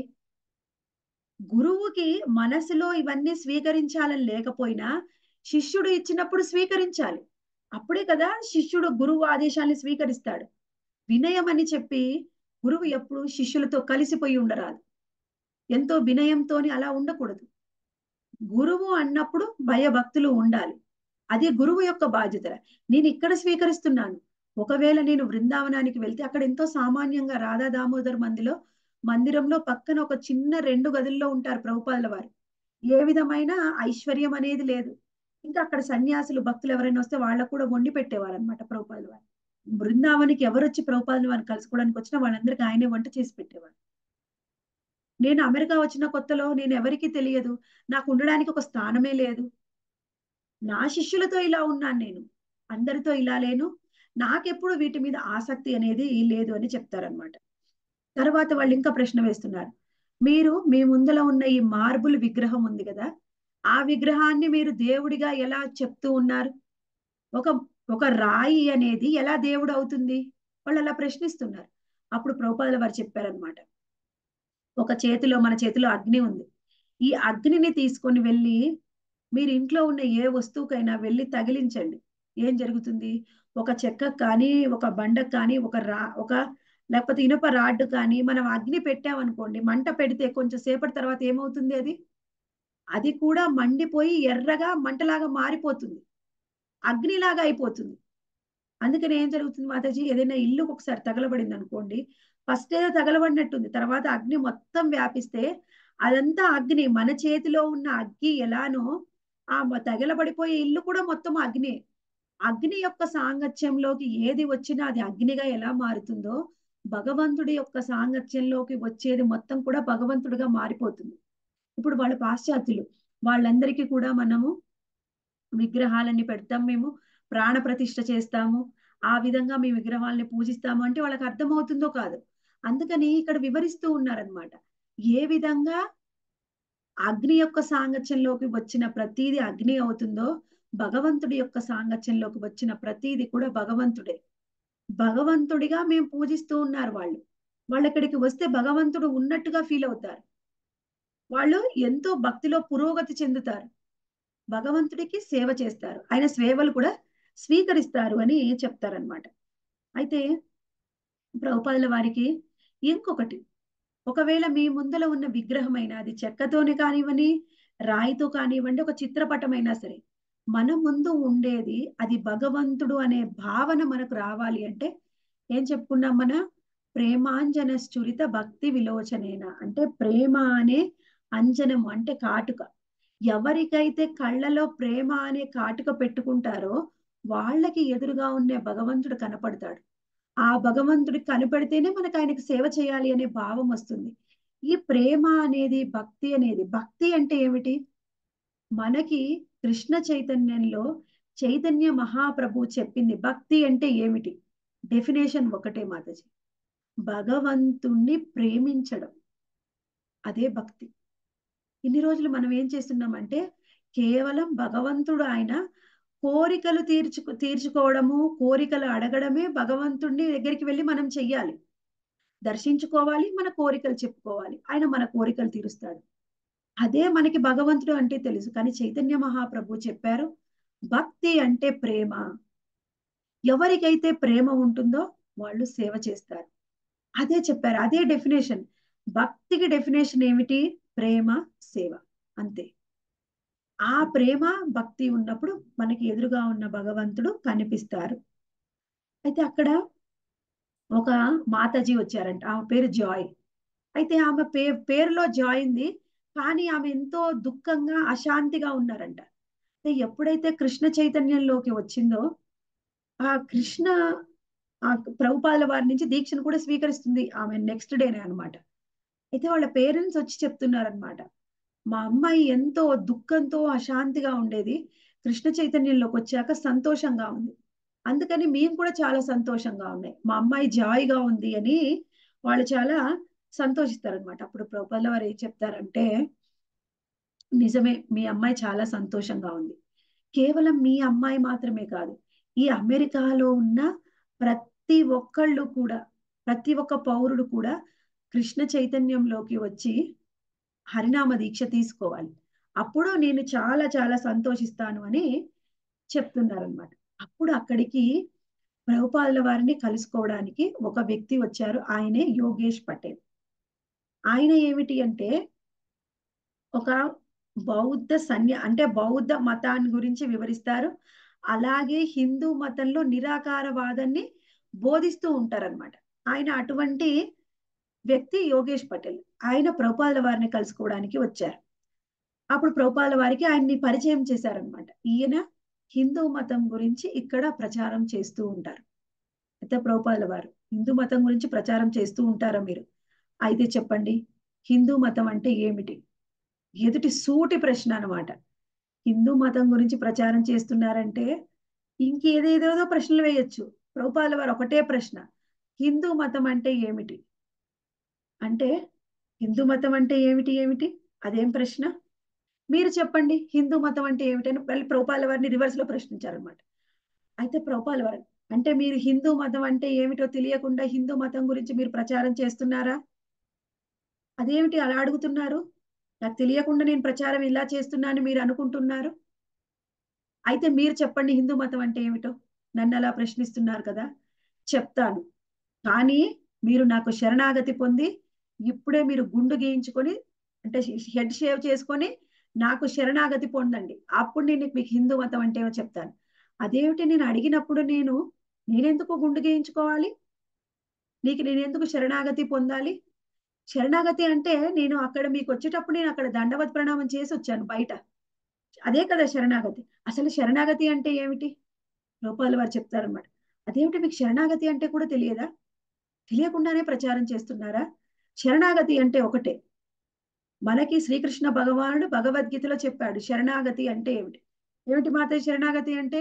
గురువుకి మనసులో ఇవన్నీ స్వీకరించాలని లేకపోయినా శిష్యుడు ఇచ్చినప్పుడు స్వీకరించాలి అప్పుడే కదా శిష్యుడు గురువు ఆదేశాన్ని స్వీకరిస్తాడు వినయం అని చెప్పి గురువు ఎప్పుడు శిష్యులతో కలిసిపోయి ఉండరాదు ఎంతో వినయంతోని అలా ఉండకూడదు గురువు అన్నప్పుడు భయభక్తులు ఉండాలి అది గురువు యొక్క బాధ్యత నేను ఇక్కడ స్వీకరిస్తున్నాను ఒకవేళ నేను బృందావనానికి వెళ్తే అక్కడ ఎంతో సామాన్యంగా రాధా దామోదర్ మందిలో మందిరంలో పక్కన ఒక చిన్న రెండు గదుల్లో ఉంటారు ప్రభుపాదుల వారు ఏ విధమైన ఐశ్వర్యం అనేది లేదు ఇంకా అక్కడ సన్యాసులు భక్తులు ఎవరైనా వస్తే వాళ్ళకు కూడా వండి పెట్టేవారు అనమాట ప్రభుపాదుల వారు బృందావనికి ఎవరు వచ్చి ప్రభుపాదుల వారిని కలుసుకోవడానికి వచ్చినా వాళ్ళందరికీ ఆయనే వంట చేసి పెట్టేవారు నేను అమెరికా వచ్చిన కొత్తలో నేను ఎవరికీ తెలియదు నాకు ఉండడానికి ఒక స్థానమే లేదు నా శిష్యులతో ఇలా ఉన్నాను నేను అందరితో ఇలా లేను నాకెప్పుడు వీటి మీద ఆసక్తి అనేది లేదు అని చెప్తారనమాట తర్వాత వాళ్ళు ఇంకా ప్రశ్న వేస్తున్నారు మీరు మీ ముందల ఉన్న ఈ మార్బుల్ విగ్రహం ఉంది కదా ఆ విగ్రహాన్ని మీరు దేవుడిగా ఎలా చెప్తూ ఉన్నారు ఒక ఒక రాయి అనేది ఎలా దేవుడు అవుతుంది వాళ్ళు అలా ప్రశ్నిస్తున్నారు అప్పుడు ప్రభుపాదుల వారు చెప్పారనమాట ఒక చేతిలో మన చేతిలో అగ్ని ఉంది ఈ అగ్నిని తీసుకొని వెళ్ళి మీరు ఇంట్లో ఉన్న ఏ వస్తువుకైనా వెళ్ళి తగిలించండి ఏం జరుగుతుంది ఒక చెక్కకు కానీ ఒక బండకు కానీ ఒక రా ఒక లేకపోతే ఇనుప రాడ్డు కానీ మనం అగ్ని పెట్టామనుకోండి మంట పెడితే కొంచెం సేపటి తర్వాత ఏమవుతుంది అది అది కూడా మండిపోయి ఎర్రగా మంటలాగా మారిపోతుంది అగ్నిలాగా అయిపోతుంది అందుకని ఏం జరుగుతుంది మాతాజీ ఏదైనా ఇల్లు ఒకసారి తగలబడింది అనుకోండి ఫస్ట్ ఏదో తగలబడినట్టుంది తర్వాత అగ్ని మొత్తం వ్యాపిస్తే అదంతా అగ్ని మన చేతిలో ఉన్న అగ్గి ఎలానో ఆ మ- తగలబడిపోయే ఇల్లు కూడా మొత్తం అగ్ని అగ్ని యొక్క సాంగత్యంలోకి ఏది వచ్చినా అది అగ్నిగా ఎలా మారుతుందో భగవంతుడి యొక్క సాంగత్యంలోకి వచ్చేది మొత్తం కూడా భగవంతుడిగా మారిపోతుంది ఇప్పుడు వాళ్ళ పాశ్చాత్యులు వాళ్ళందరికీ కూడా మనము విగ్రహాలని పెడతాం మేము ప్రాణ ప్రతిష్ఠ చేస్తాము ఆ విధంగా మీ విగ్రహాలని పూజిస్తాము అంటే వాళ్ళకి అర్థమవుతుందో కాదు అందుకని ఇక్కడ వివరిస్తూ ఉన్నారనమాట ఏ విధంగా అగ్ని యొక్క సాంగత్యంలోకి వచ్చిన ప్రతీది అగ్ని అవుతుందో భగవంతుడి యొక్క సాంగత్యంలోకి వచ్చిన ప్రతీది కూడా భగవంతుడే భగవంతుడిగా మేము పూజిస్తూ ఉన్నారు వాళ్ళు వాళ్ళు ఇక్కడికి వస్తే భగవంతుడు ఉన్నట్టుగా ఫీల్ అవుతారు వాళ్ళు ఎంతో భక్తిలో పురోగతి చెందుతారు భగవంతుడికి సేవ చేస్తారు ఆయన సేవలు కూడా స్వీకరిస్తారు అని చెప్తారనమాట అయితే ప్రభుపాదుల వారికి ఇంకొకటి ఒకవేళ మీ ముందల ఉన్న విగ్రహమైన అది చెక్కతోనే కానివ్వని రాయితో కానివ్వండి ఒక చిత్రపటమైనా సరే మన ముందు ఉండేది అది భగవంతుడు అనే భావన మనకు రావాలి అంటే ఏం చెప్పుకున్నాం మన ప్రేమాంజన స్థురిత భక్తి విలోచనేన అంటే ప్రేమ అనే అంజనం అంటే కాటుక ఎవరికైతే కళ్ళలో ప్రేమ అనే కాటుక పెట్టుకుంటారో వాళ్ళకి ఎదురుగా ఉండే భగవంతుడు కనపడతాడు ఆ భగవంతుడి కనపడితేనే మనకు ఆయనకి సేవ చేయాలి అనే భావం వస్తుంది ఈ ప్రేమ అనేది భక్తి అనేది భక్తి అంటే ఏమిటి మనకి కృష్ణ చైతన్యంలో చైతన్య మహాప్రభు చెప్పింది భక్తి అంటే ఏమిటి డెఫినేషన్ ఒకటే మాతాజీ భగవంతుణ్ణి ప్రేమించడం అదే భక్తి ఇన్ని రోజులు మనం ఏం చేస్తున్నామంటే కేవలం భగవంతుడు ఆయన కోరికలు తీర్చుకు తీర్చుకోవడము కోరికలు అడగడమే భగవంతుడిని దగ్గరికి వెళ్ళి మనం చెయ్యాలి దర్శించుకోవాలి మన కోరికలు చెప్పుకోవాలి ఆయన మన కోరికలు తీరుస్తాడు అదే మనకి భగవంతుడు అంటే తెలుసు కానీ చైతన్య మహాప్రభు చెప్పారు భక్తి అంటే ప్రేమ ఎవరికైతే ప్రేమ ఉంటుందో వాళ్ళు సేవ చేస్తారు అదే చెప్పారు అదే డెఫినేషన్ భక్తికి డెఫినేషన్ ఏమిటి ప్రేమ సేవ అంతే ఆ ప్రేమ భక్తి ఉన్నప్పుడు మనకి ఎదురుగా ఉన్న భగవంతుడు కనిపిస్తారు అయితే అక్కడ ఒక మాతాజీ వచ్చారంట ఆమె పేరు జాయ్ అయితే ఆమె పే పేరులో జాయ్ ఉంది కానీ ఆమె ఎంతో దుఃఖంగా అశాంతిగా ఉన్నారంట అయితే ఎప్పుడైతే కృష్ణ చైతన్యంలోకి వచ్చిందో ఆ కృష్ణ ఆ ప్రభుపాల వారి నుంచి దీక్షను కూడా స్వీకరిస్తుంది ఆమె నెక్స్ట్ డేనే అనమాట అయితే వాళ్ళ పేరెంట్స్ వచ్చి చెప్తున్నారనమాట మా అమ్మాయి ఎంతో దుఃఖంతో అశాంతిగా ఉండేది కృష్ణ చైతన్యంలోకి వచ్చాక సంతోషంగా ఉంది అందుకని మేము కూడా చాలా సంతోషంగా ఉన్నాయి మా అమ్మాయి జాయిగా ఉంది అని వాళ్ళు చాలా సంతోషిస్తారనమాట అప్పుడు ప్రభుపాల వారు ఏం చెప్తారంటే నిజమే మీ అమ్మాయి చాలా సంతోషంగా ఉంది కేవలం మీ అమ్మాయి మాత్రమే కాదు ఈ అమెరికాలో ఉన్న ప్రతి ఒక్కళ్ళు కూడా ప్రతి ఒక్క పౌరుడు కూడా కృష్ణ చైతన్యంలోకి వచ్చి హరినామ దీక్ష తీసుకోవాలి అప్పుడు నేను చాలా చాలా సంతోషిస్తాను అని చెప్తున్నారనమాట అప్పుడు అక్కడికి ప్రభుపాదుల వారిని కలుసుకోవడానికి ఒక వ్యక్తి వచ్చారు ఆయనే యోగేష్ పటేల్ ఆయన ఏమిటి అంటే ఒక బౌద్ధ సన్య అంటే బౌద్ధ మతాన్ని గురించి వివరిస్తారు అలాగే హిందూ మతంలో నిరాకారవాదాన్ని బోధిస్తూ ఉంటారనమాట ఆయన అటువంటి వ్యక్తి యోగేష్ పటేల్ ఆయన ప్రభుపాదుల వారిని కలుసుకోవడానికి వచ్చారు అప్పుడు ప్రభుపాదుల వారికి ఆయన్ని పరిచయం చేశారనమాట ఈయన హిందూ మతం గురించి ఇక్కడ ప్రచారం చేస్తూ ఉంటారు అయితే ప్రభుపాదుల వారు హిందూ మతం గురించి ప్రచారం చేస్తూ ఉంటారా మీరు అయితే చెప్పండి హిందూ మతం అంటే ఏమిటి ఎదుటి సూటి ప్రశ్న అనమాట హిందూ మతం గురించి ప్రచారం చేస్తున్నారంటే ఇంకేదేదేదో ప్రశ్నలు వేయొచ్చు ప్రభుపాదుల వారు ఒకటే ప్రశ్న హిందూ మతం అంటే ఏమిటి అంటే హిందూ మతం అంటే ఏమిటి ఏమిటి అదేం ప్రశ్న మీరు చెప్పండి హిందూ మతం అంటే ఏమిటి అని మళ్ళీ ప్రభుపాల వారిని రివర్స్ లో ప్రశ్నించారనమాట అయితే ప్రభుపాల వారు అంటే మీరు హిందూ మతం అంటే ఏమిటో తెలియకుండా హిందూ మతం గురించి మీరు ప్రచారం చేస్తున్నారా అదేమిటి అలా అడుగుతున్నారు నాకు తెలియకుండా నేను ప్రచారం ఇలా చేస్తున్నాను మీరు అనుకుంటున్నారు అయితే మీరు చెప్పండి హిందూ మతం అంటే ఏమిటో నన్ను అలా ప్రశ్నిస్తున్నారు కదా చెప్తాను కానీ మీరు నాకు శరణాగతి పొంది ఇప్పుడే మీరు గుండు గీయించుకొని అంటే హెడ్ షేవ్ చేసుకొని నాకు శరణాగతి పొందండి అప్పుడు నేను మీకు హిందూ మతం అంటే ఏమో చెప్తాను అదేమిటి నేను అడిగినప్పుడు నేను నేనెందుకు గుండు గీయించుకోవాలి నీకు నేను ఎందుకు శరణాగతి పొందాలి శరణాగతి అంటే నేను అక్కడ మీకు వచ్చేటప్పుడు నేను అక్కడ దండవత్ ప్రణామం చేసి వచ్చాను బయట అదే కదా శరణాగతి అసలు శరణాగతి అంటే ఏమిటి రూపాలు వారు చెప్తారన్నమాట అదేమిటి మీకు శరణాగతి అంటే కూడా తెలియదా తెలియకుండానే ప్రచారం చేస్తున్నారా శరణాగతి అంటే ఒకటే మనకి శ్రీకృష్ణ భగవానుడు భగవద్గీతలో చెప్పాడు శరణాగతి అంటే ఏమిటి ఏమిటి మాత శరణాగతి అంటే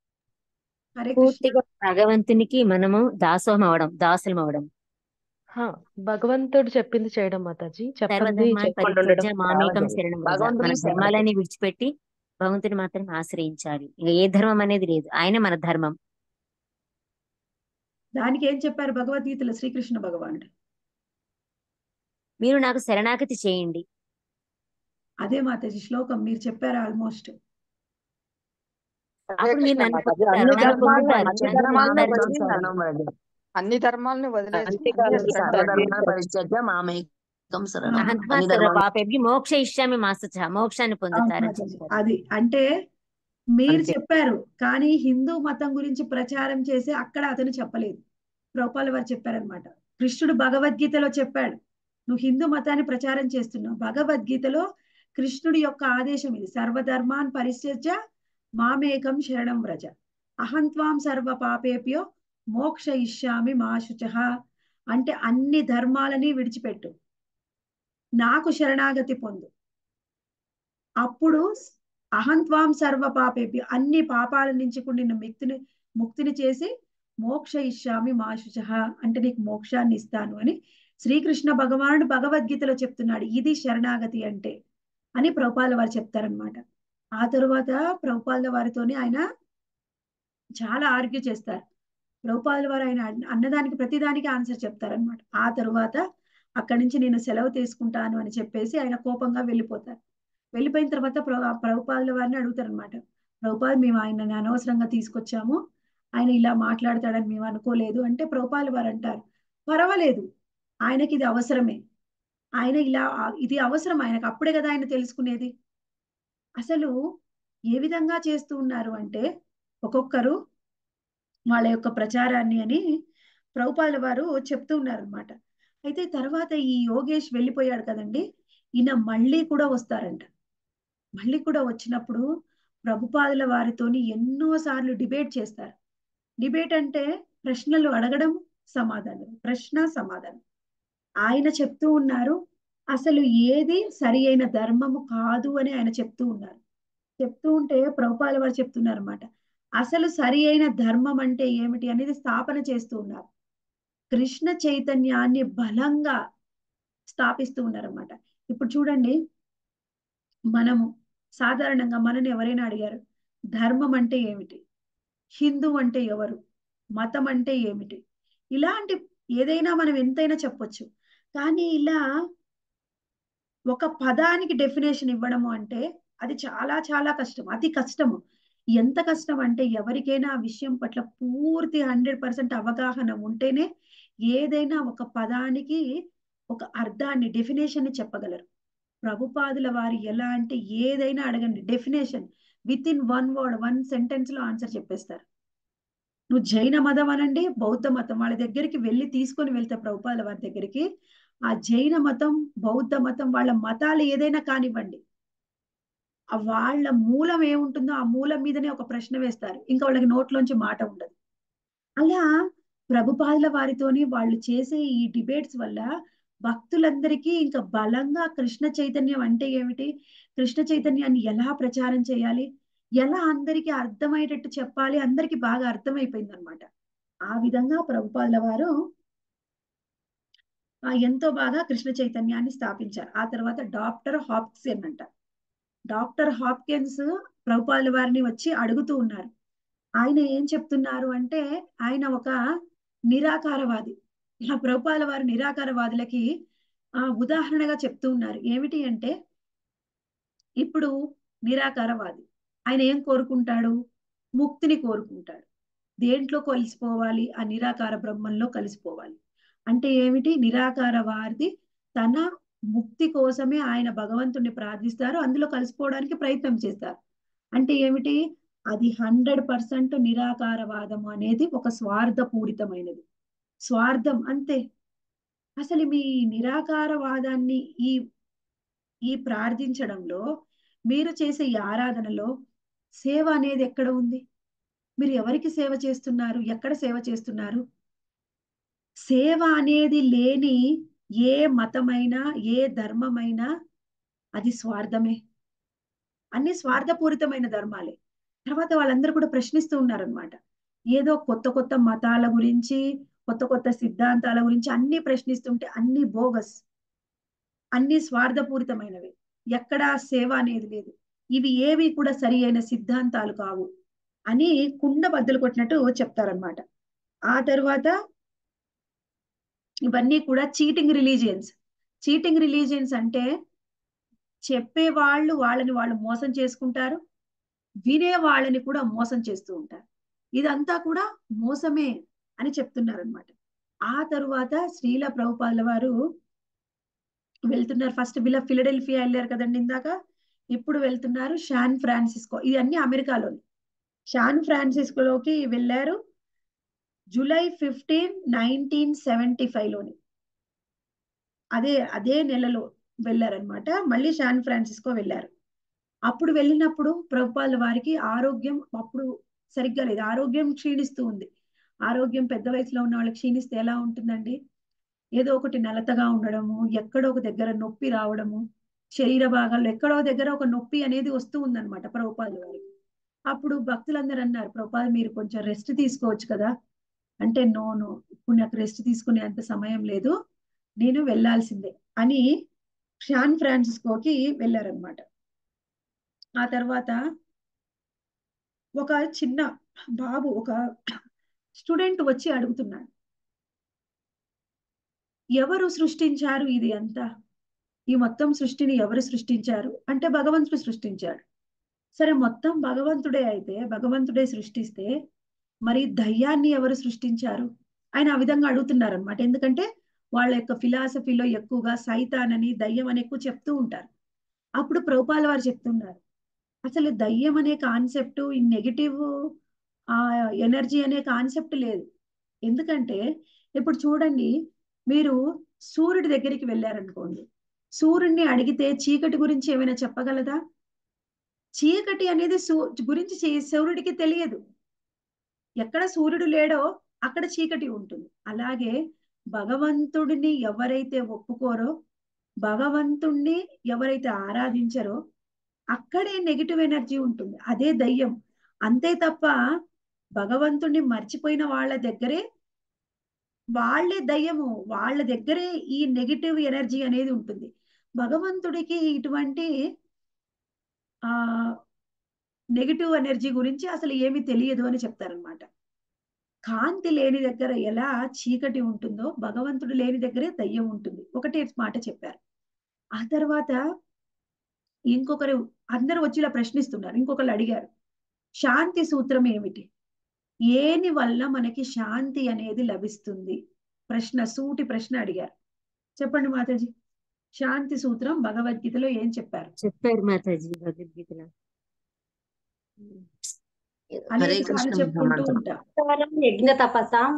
హరే కృష్ణ పూర్తిగా భగవంతునికి మనము దాసోహం అవడం దాసులం అవడం హా, భగవంతుడు చెప్పింది చేయడం మాతాజీ చెప్పండి సర్వధర్మాన్ని చెప్పకుండా ఉండడం పరిత్యజ్య మామేకం రావద్దు. శరణం వ్రజ భగవంతుని మన శరణం. ధర్మాలన్నీ విడిచిపెట్టి భగవంతుని మాత్రం ఆశ్రయించాలి ఇంకా ఏ ధర్మం అనేది లేదు ఆయన మన ధర్మం దానికి ఏం చెప్పారు భగవద్గీతలో శ్రీకృష్ణ భగవానుడు మీరు నాకు శరణాగతి చేయండి అదే మాతాజీ శ్లోకం మీరు చెప్పారు ఆల్మోస్ట్ అప్పుడు మీరు నన్ను అన్ని పొందుతారు ధర్మాలను నన్ను అన్ని పొందుతారు ధర్మాలను నన్ను వదిలి పొందుతారు శరణం అన్ని ధర్మాలను వదిలేసి అంతేకాదు అన్ని సర్వధర్మ శరణాగతి పరిత్యజ్య మామేకం శరణం అహంత్వా అన్ని సర్వ ధర్మాలు పాపేభ్య మోక్ష ఇష్యామి మాస్త మోక్షాన్ని అవును పొందుతారని మాతాజీ చెప్తారు అది అంటే మీరు అంతే చెప్పారు కానీ హిందూ మతం గురించి ప్రచారం చేసి అక్కడ అతను చెప్పలేదు ప్రభుపాల వారు చెప్పారనమాట కృష్ణుడు భగవద్గీతలో చెప్పాడు నువ్వు హిందూ మతాన్ని ప్రచారం చేస్తున్నావు భగవద్గీతలో కృష్ణుడి యొక్క ఆదేశం ఇది సర్వధర్మాన్ పరిత్యజ్య మామేకం శరణం వ్రజ అహంత్వాం సర్వ పాపేభ్యో మోక్ష ఇష్యామి మా శుచః అంటే అన్ని ధర్మాలని విడిచిపెట్టు నాకు శరణాగతి పొందు అప్పుడు అహంత్వాం సర్వ పాపేభ్య అన్ని పాపాల నుంచి కూడా నిన్ను ముక్తిని ముక్తిని చేసి మోక్ష ఇష్యామి మా శుచః అంటే నీకు మోక్షాన్ని ఇస్తాను అని శ్రీకృష్ణ భగవానుడు భగవద్గీతలో చెప్తున్నాడు ఇది శరణాగతి అంటే అని ప్రభుపాల వారు చెప్తారనమాట ఆ తరువాత ప్రభుపాల వారితోని ఆయన చాలా ఆర్గ్యూ చేస్తారు ప్రభుపాల వారు ఆయన అన్న- అన్నదానికి ప్రతిదానికి ఆన్సర్ చెప్తారనమాట ఆ తరువాత అక్కడి నుంచి నేను సెలవు తీసుకుంటాను అని చెప్పేసి ఆయన కోపంగా వెళ్ళిపోతారు వెళ్ళిపోయిన తర్వాత ప్రభు ప్రభుపాదుల వారిని అడుగుతారనమాట ప్రభుపాద్ మేము ఆయనని అనవసరంగా తీసుకొచ్చాము ఆయన ఇలా మాట్లాడతాడని మేము అనుకోలేదు అంటే ప్రభుపాల వారు అంటారు పర్వాలేదు ఆయనకి ఇది అవసరమే ఆయన ఇలా ఇది అవసరం ఆయనకు అప్పుడే కదా ఆయన తెలుసుకునేది అసలు ఏ విధంగా చేస్తూ ఉన్నారు అంటే ఒక్కొక్కరు వాళ్ళ యొక్క ప్రచారాన్ని అని ప్రభుపాల వారు చెప్తూ ఉన్నారు అనమాట అయితే తర్వాత ఈ యోగేష్ వెళ్ళిపోయాడు కదండి ఈయన మళ్ళీ కూడా వస్తారంట మళ్ళీ కూడా వచ్చినప్పుడు ప్రభుపాదుల వారితోని ఎన్నో సార్లు డిబేట్ చేస్తారు డిబేట్ అంటే ప్రశ్నలు అడగడం సమాధానం ప్రశ్న సమాధానం ఆయన చెప్తూ ఉన్నారు అసలు ఏది సరి అయిన ధర్మము కాదు అని ఆయన చెప్తూ ఉన్నారు చెప్తూ ఉంటే ప్రభుపాల వారు చెప్తున్నారు అనమాట అసలు సరి అయిన ధర్మం అంటే ఏమిటి అనేది స్థాపన చేస్తూ ఉన్నారు కృష్ణ చైతన్యాన్ని బలంగా స్థాపిస్తూ ఉన్నారన్నమాట ఇప్పుడు చూడండి మనము సాధారణంగా మనని ఎవరైనా అడిగారు ధర్మం అంటే ఏమిటి హిందూ అంటే ఎవరు మతం అంటే ఏమిటి ఇలాంటి ఏదైనా మనం ఎంతైనా చెప్పొచ్చు కానీ ఇలా ఒక పదానికి డెఫినేషన్ ఇవ్వడము అంటే అది చాలా చాలా కష్టం అతి కష్టము ఎంత కష్టం అంటే ఎవరికైనా ఆ విషయం పట్ల పూర్తి హండ్రెడ్ పర్సెంట్ అవగాహన ఉంటేనే ఏదైనా ఒక పదానికి ఒక అర్థాన్ని డెఫినేషన్ ని చెప్పగలరు ప్రభుపాదుల వారు ఎలా అంటే ఏదైనా అడగండి definition with in one word one sentence లో ఆన్సర్ చెప్పేస్తారు నువ్వు జైన మతం అనండి బౌద్ధ మతం వాళ్ళ దగ్గరికి వెళ్ళి తీసుకొని వెళ్తే ప్రభుపాదుల వారి దగ్గరికి ఆ జైన మతం బౌద్ధ మతం వాళ్ళ మతాలు ఏదైనా కానివ్వండి ఆ వాళ్ళ మూలం ఏముంటుందో ఆ మూలం మీదనే ఒక ప్రశ్న వేస్తారు ఇంకా వాళ్ళకి నోట్లోంచి మాట ఉండదు అలా ప్రభుపాదుల వారితోని వాళ్ళు చేసే ఈ డిబేట్స్ వల్ల భక్తులందరికీ ఇంకా బలంగా కృష్ణ చైతన్యం అంటే ఏమిటి కృష్ణ చైతన్యాన్ని ఎలా ప్రచారం చేయాలి ఎలా అందరికీ అర్థమయ్యేటట్టు చెప్పాలి అందరికీ బాగా అర్థమైపోయింది అనమాట ఆ విధంగా ప్రభుపాదుల వారు ఎంతో బాగా కృష్ణ చైతన్యాన్ని స్థాపించారు ఆ తర్వాత డాక్టర్ హాప్కిన్ అంట డాక్టర్ హాప్కిన్స్ ప్రభుపాదుల వారిని వచ్చి అడుగుతూ ఉన్నారు ఆయన ఏం చెప్తున్నారు అంటే ఆయన ఒక నిరాకారవాది ఇలా ప్రభుపాల వారు నిరాకారవాదులకి ఆ ఉదాహరణగా చెప్తూ ఉన్నారు ఏమిటి అంటే ఇప్పుడు నిరాకారవాది ఆయన ఏం కోరుకుంటాడు ముక్తిని కోరుకుంటాడు దేంట్లో కలిసిపోవాలి ఆ నిరాకార బ్రహ్మంలో కలిసిపోవాలి అంటే ఏమిటి నిరాకారవాది తన ముక్తి కోసమే ఆయన భగవంతుణ్ణి ప్రార్థిస్తారు అందులో కలిసిపోవడానికి ప్రయత్నం చేస్తారు అంటే ఏమిటి అది హండ్రెడ్ పర్సెంట్ నిరాకారవాదము అనేది ఒక స్వార్థపూరితమైనది స్వార్థం అంతే అసలు మీ నిరాకారవాదాన్ని ఈ ఈ ప్రార్థించడంలో మీరు చేసే ఈ ఆరాధనలో సేవ అనేది ఎక్కడ ఉంది మీరు ఎవరికి సేవ చేస్తున్నారు ఎక్కడ సేవ చేస్తున్నారు సేవ అనేది లేని ఏ మతమైనా ఏ ధర్మమైనా అది స్వార్థమే అన్ని స్వార్థపూరితమైన ధర్మాలే తర్వాత వాళ్ళందరూ కూడా ప్రశ్నిస్తూ ఉన్నారనమాట ఏదో కొత్త కొత్త మతాల గురించి కొత్త కొత్త సిద్ధాంతాల గురించి అన్ని ప్రశ్నిస్తుంటే అన్ని బోగస్ అన్ని స్వార్థపూరితమైనవి ఎక్కడా సేవ అనేది లేదు ఇవి ఏవి కూడా సరి అయిన సిద్ధాంతాలు కావు అని కుండ బద్దలు కొట్టినట్టు చెప్తారనమాట ఆ తర్వాత ఇవన్నీ కూడా చీటింగ్ రిలీజియన్స్ చీటింగ్ రిలీజియన్స్ అంటే చెప్పే వాళ్ళు వాళ్ళని వాళ్ళు మోసం చేసుకుంటారు వినే వాళ్ళని కూడా మోసం చేస్తూ ఉంటారు ఇదంతా కూడా మోసమే అని చెప్తున్నారు అనమాట ఆ తరువాత శ్రీల ప్రభుపాదుల వారు వెళ్తున్నారు ఫస్ట్ వీళ్ళ ఫిలడెల్ఫియా వెళ్ళారు కదండి ఇందాక ఇప్పుడు వెళ్తున్నారు షాన్ ఫ్రాన్సిస్కో ఇవన్నీ అమెరికాలోని షాన్ ఫ్రాన్సిస్కోలోకి వెళ్ళారు July fifteen nineteen seventy five లోని అదే అదే నెలలో వెళ్ళారనమాట మళ్ళీ శాన్ ఫ్రాన్సిస్కో వెళ్ళారు అప్పుడు వెళ్ళినప్పుడు ప్రభుపాల వారికి ఆరోగ్యం అప్పుడు సరిగ్గా లేదు ఆరోగ్యం క్షీణిస్తూ ఉంది ఆరోగ్యం పెద్ద వయసులో ఉన్న వాళ్ళకి క్షీణిస్తే ఎలా ఉంటుందండి ఏదో ఒకటి నలతగా ఉండడము ఎక్కడో ఒక దగ్గర నొప్పి రావడము శరీర భాగాల్లో ఎక్కడో దగ్గర ఒక నొప్పి అనేది వస్తూ ఉందన్నమాట ప్రభుపాద వారికి అప్పుడు భక్తులందరూ అన్నారు ప్రభుపాద మీరు కొంచెం రెస్ట్ తీసుకోవచ్చు కదా అంటే నో నో ఇప్పుడు నాకు రెస్ట్ తీసుకునే అంత సమయం లేదు నేను వెళ్ళాల్సిందే అని శాన్ ఫ్రాన్సిస్కోకి వెళ్ళారనమాట ఆ తర్వాత ఒక చిన్న బాబు ఒక స్టూడెంట్ వచ్చి అడుగుతున్నాడు ఎవరు సృష్టించారు ఇది అంతా ఈ మొత్తం సృష్టిని ఎవరు సృష్టించారు అంటే భగవంతుడు సృష్టించాడు సరే మొత్తం భగవంతుడే అయితే భగవంతుడే సృష్టిస్తే మరి దయ్యాన్ని ఎవరు సృష్టించారు ఆయన ఆ విధంగా అడుగుతున్నారు అనమాట ఎందుకంటే వాళ్ళ యొక్క ఫిలాసఫీలో ఎక్కువగా సైతాన్ అని దయ్యం అని ఎక్కువ చెప్తూ ఉంటారు అప్పుడు ప్రభుపాల వారు చెప్తున్నారు అసలు దయ్యం అనే కాన్సెప్ట్ ఈ నెగిటివ్ ఆ ఎనర్జీ అనే కాన్సెప్ట్ లేదు ఎందుకంటే ఇప్పుడు చూడండి మీరు సూర్యుడి దగ్గరికి వెళ్ళారనుకోండి సూర్యుడిని అడిగితే చీకటి గురించి ఏమైనా చెప్పగలదా చీకటి అనేది సూ గురించి చీ- సూర్యుడికి తెలియదు ఎక్కడ సూర్యుడు లేడో అక్కడ చీకటి ఉంటుంది అలాగే భగవంతుడిని ఎవరైతే ఒప్పుకోరో భగవంతుణ్ణి ఎవరైతే ఆరాధించరో అక్కడే నెగిటివ్ ఎనర్జీ ఉంటుంది అదే దయ్యం అంతే తప్ప భగవంతుణ్ణి మర్చిపోయిన వాళ్ళ దగ్గరే వాళ్ళే దయ్యము వాళ్ళ దగ్గరే ఈ నెగిటివ్ ఎనర్జీ అనేది ఉంటుంది భగవంతుడికి ఇటువంటి ఆ నెగిటివ్ ఎనర్జీ గురించి అసలు ఏమీ తెలియదు అని చెప్తారనమాట కాంతి లేని దగ్గర ఎలా చీకటి ఉంటుందో భగవంతుడు లేని దగ్గరే దయ్యం ఉంటుంది ఒకటే మాట చెప్పారు ఆ తర్వాత ఇంకొకరు అందరూ వచ్చి ఇలా ప్రశ్నిస్తున్నారు ఇంకొకరు అడిగారు శాంతి సూత్రం ఏమిటి ఏని వల్ల మనకి శాంతి అనేది లభిస్తుంది ప్రశ్న సూటి ప్రశ్న అడిగారు చెప్పండి మాతాజీ శాంతి సూత్రం భగవద్గీతలో ఏం చెప్పారు చెప్పారు మాతాజీ భగవద్గీతలో హరే అనేక కృష్ణ సార్లు చెప్పుకుంటూ మంత్రం. ఉంటాం కేవలం యజ్ఞ తపసాం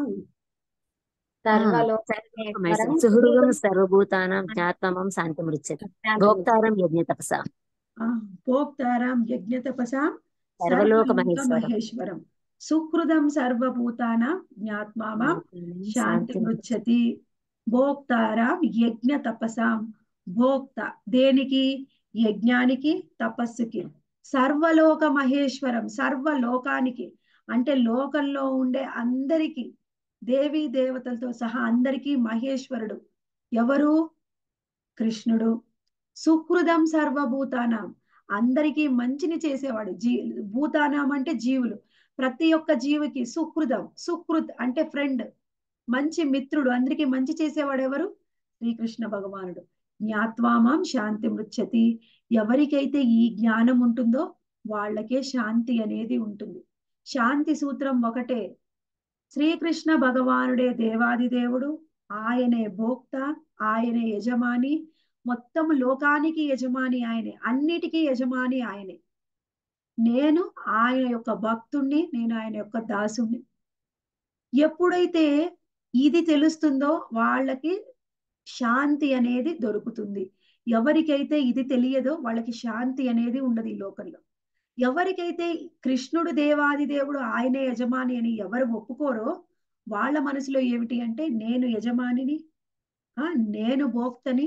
సర్వలో సుహృదం సర్వభూతానం జ్ఞాత్మం శాంతి మృచ్చతి భోక్తారం యజ్ఞ తపస ఆ, భోక్తారాం యజ్ఞ తపసాం సర్వలోక సర్వలోక మహేశ్వరం మహేశ్వరం సుహృదం సర్వభూతానాం జ్ఞాత్మామాం శాంతి మృచ్చతి భోక్తారాం యజ్ఞ తపసాం భోక్త దేనికి యజ్ఞానికి తపస్సుకి సర్వలోక మహేశ్వరం సర్వలోకానికి అంటే లోకంలో ఉండే అందరికి దేవీ దేవతలతో సహా అందరికీ మహేశ్వరుడు ఎవరు కృష్ణుడు సుహృదం సర్వభూతానాం అందరికీ మంచిని చేసేవాడు జీ భూతానాం అంటే జీవులు ప్రతి ఒక్క జీవికి సుహృదం సుకృత్ అంటే ఫ్రెండ్ మంచి మిత్రుడు అందరికీ మంచి చేసేవాడు ఎవరు శ్రీకృష్ణ భగవానుడు జ్ఞాత్వామాం శాంతి మృచ్చతి ఎవరికైతే ఈ జ్ఞానం ఉంటుందో వాళ్ళకే శాంతి అనేది ఉంటుంది శాంతి సూత్రం ఒకటే శ్రీకృష్ణ భగవానుడే దేవాది దేవుడు ఆయనే భోక్త ఆయనే యజమాని మొత్తం లోకానికి యజమాని ఆయనే అన్నిటికీ యజమాని ఆయనే నేను ఆయన యొక్క భక్తుణ్ణి నేను ఆయన యొక్క దాసుణ్ణి ఎప్పుడైతే ఇది తెలుస్తుందో వాళ్ళకి శాంతి అనేది దొరుకుతుంది ఎవరికైతే ఇది తెలియదో వాళ్ళకి శాంతి అనేది ఉండదు ఈ లోకంలో ఎవరికైతే కృష్ణుడు దేవాది దేవుడు ఆయనే యజమాని అని ఎవరు ఒప్పుకోరో వాళ్ళ మనసులో ఏమిటి అంటే నేను యజమానిని ఆ నేను భోక్తని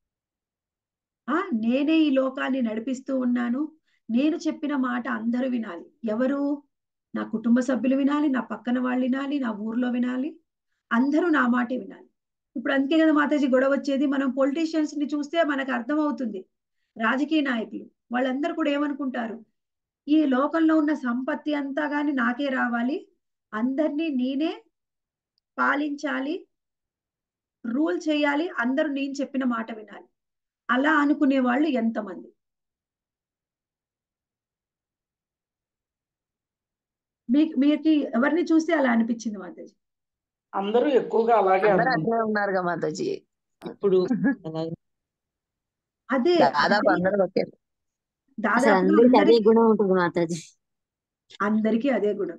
ఆ నేనే ఈ లోకాన్ని నడిపిస్తూ ఉన్నాను నేను చెప్పిన మాట అందరూ వినాలి ఎవరు నా కుటుంబ సభ్యులు వినాలి నా పక్కన వాళ్ళు వినాలి నా ఊర్లో వినాలి అందరూ నా మాటే వినాలి ఇప్పుడు అందుకే కదా మాతాజీ గొడవ వచ్చేది మనం పొలిటీషియన్స్ ని చూస్తే మనకు అర్థమవుతుంది రాజకీయ నాయకులు వాళ్ళందరూ కూడా ఏమనుకుంటారు ఈ లోకంలో ఉన్న సంపత్తి అంతా గాని నాకే రావాలి అందరినీ నేనే పాలించాలి రూల్ చేయాలి అందరూ నేను చెప్పిన మాట వినాలి అలా అనుకునే వాళ్ళు ఎంతమంది మీకు మీకు ఎవరిని చూస్తే అలా అనిపించింది మాతాజీ అందరూ ఎక్కువగా అలాగే అందరూ అనుకుంటారు అట్లే ఉన్నారుగా మాతాజీ ఇప్పుడు అలాగే అదే దాదాపు అదే అందరూ ఒకే అసలు దాదాపుగా అందరికి అదే అందరికి గుణం ఉంటుంది మాతాజీ అందరికీ అదే గుణం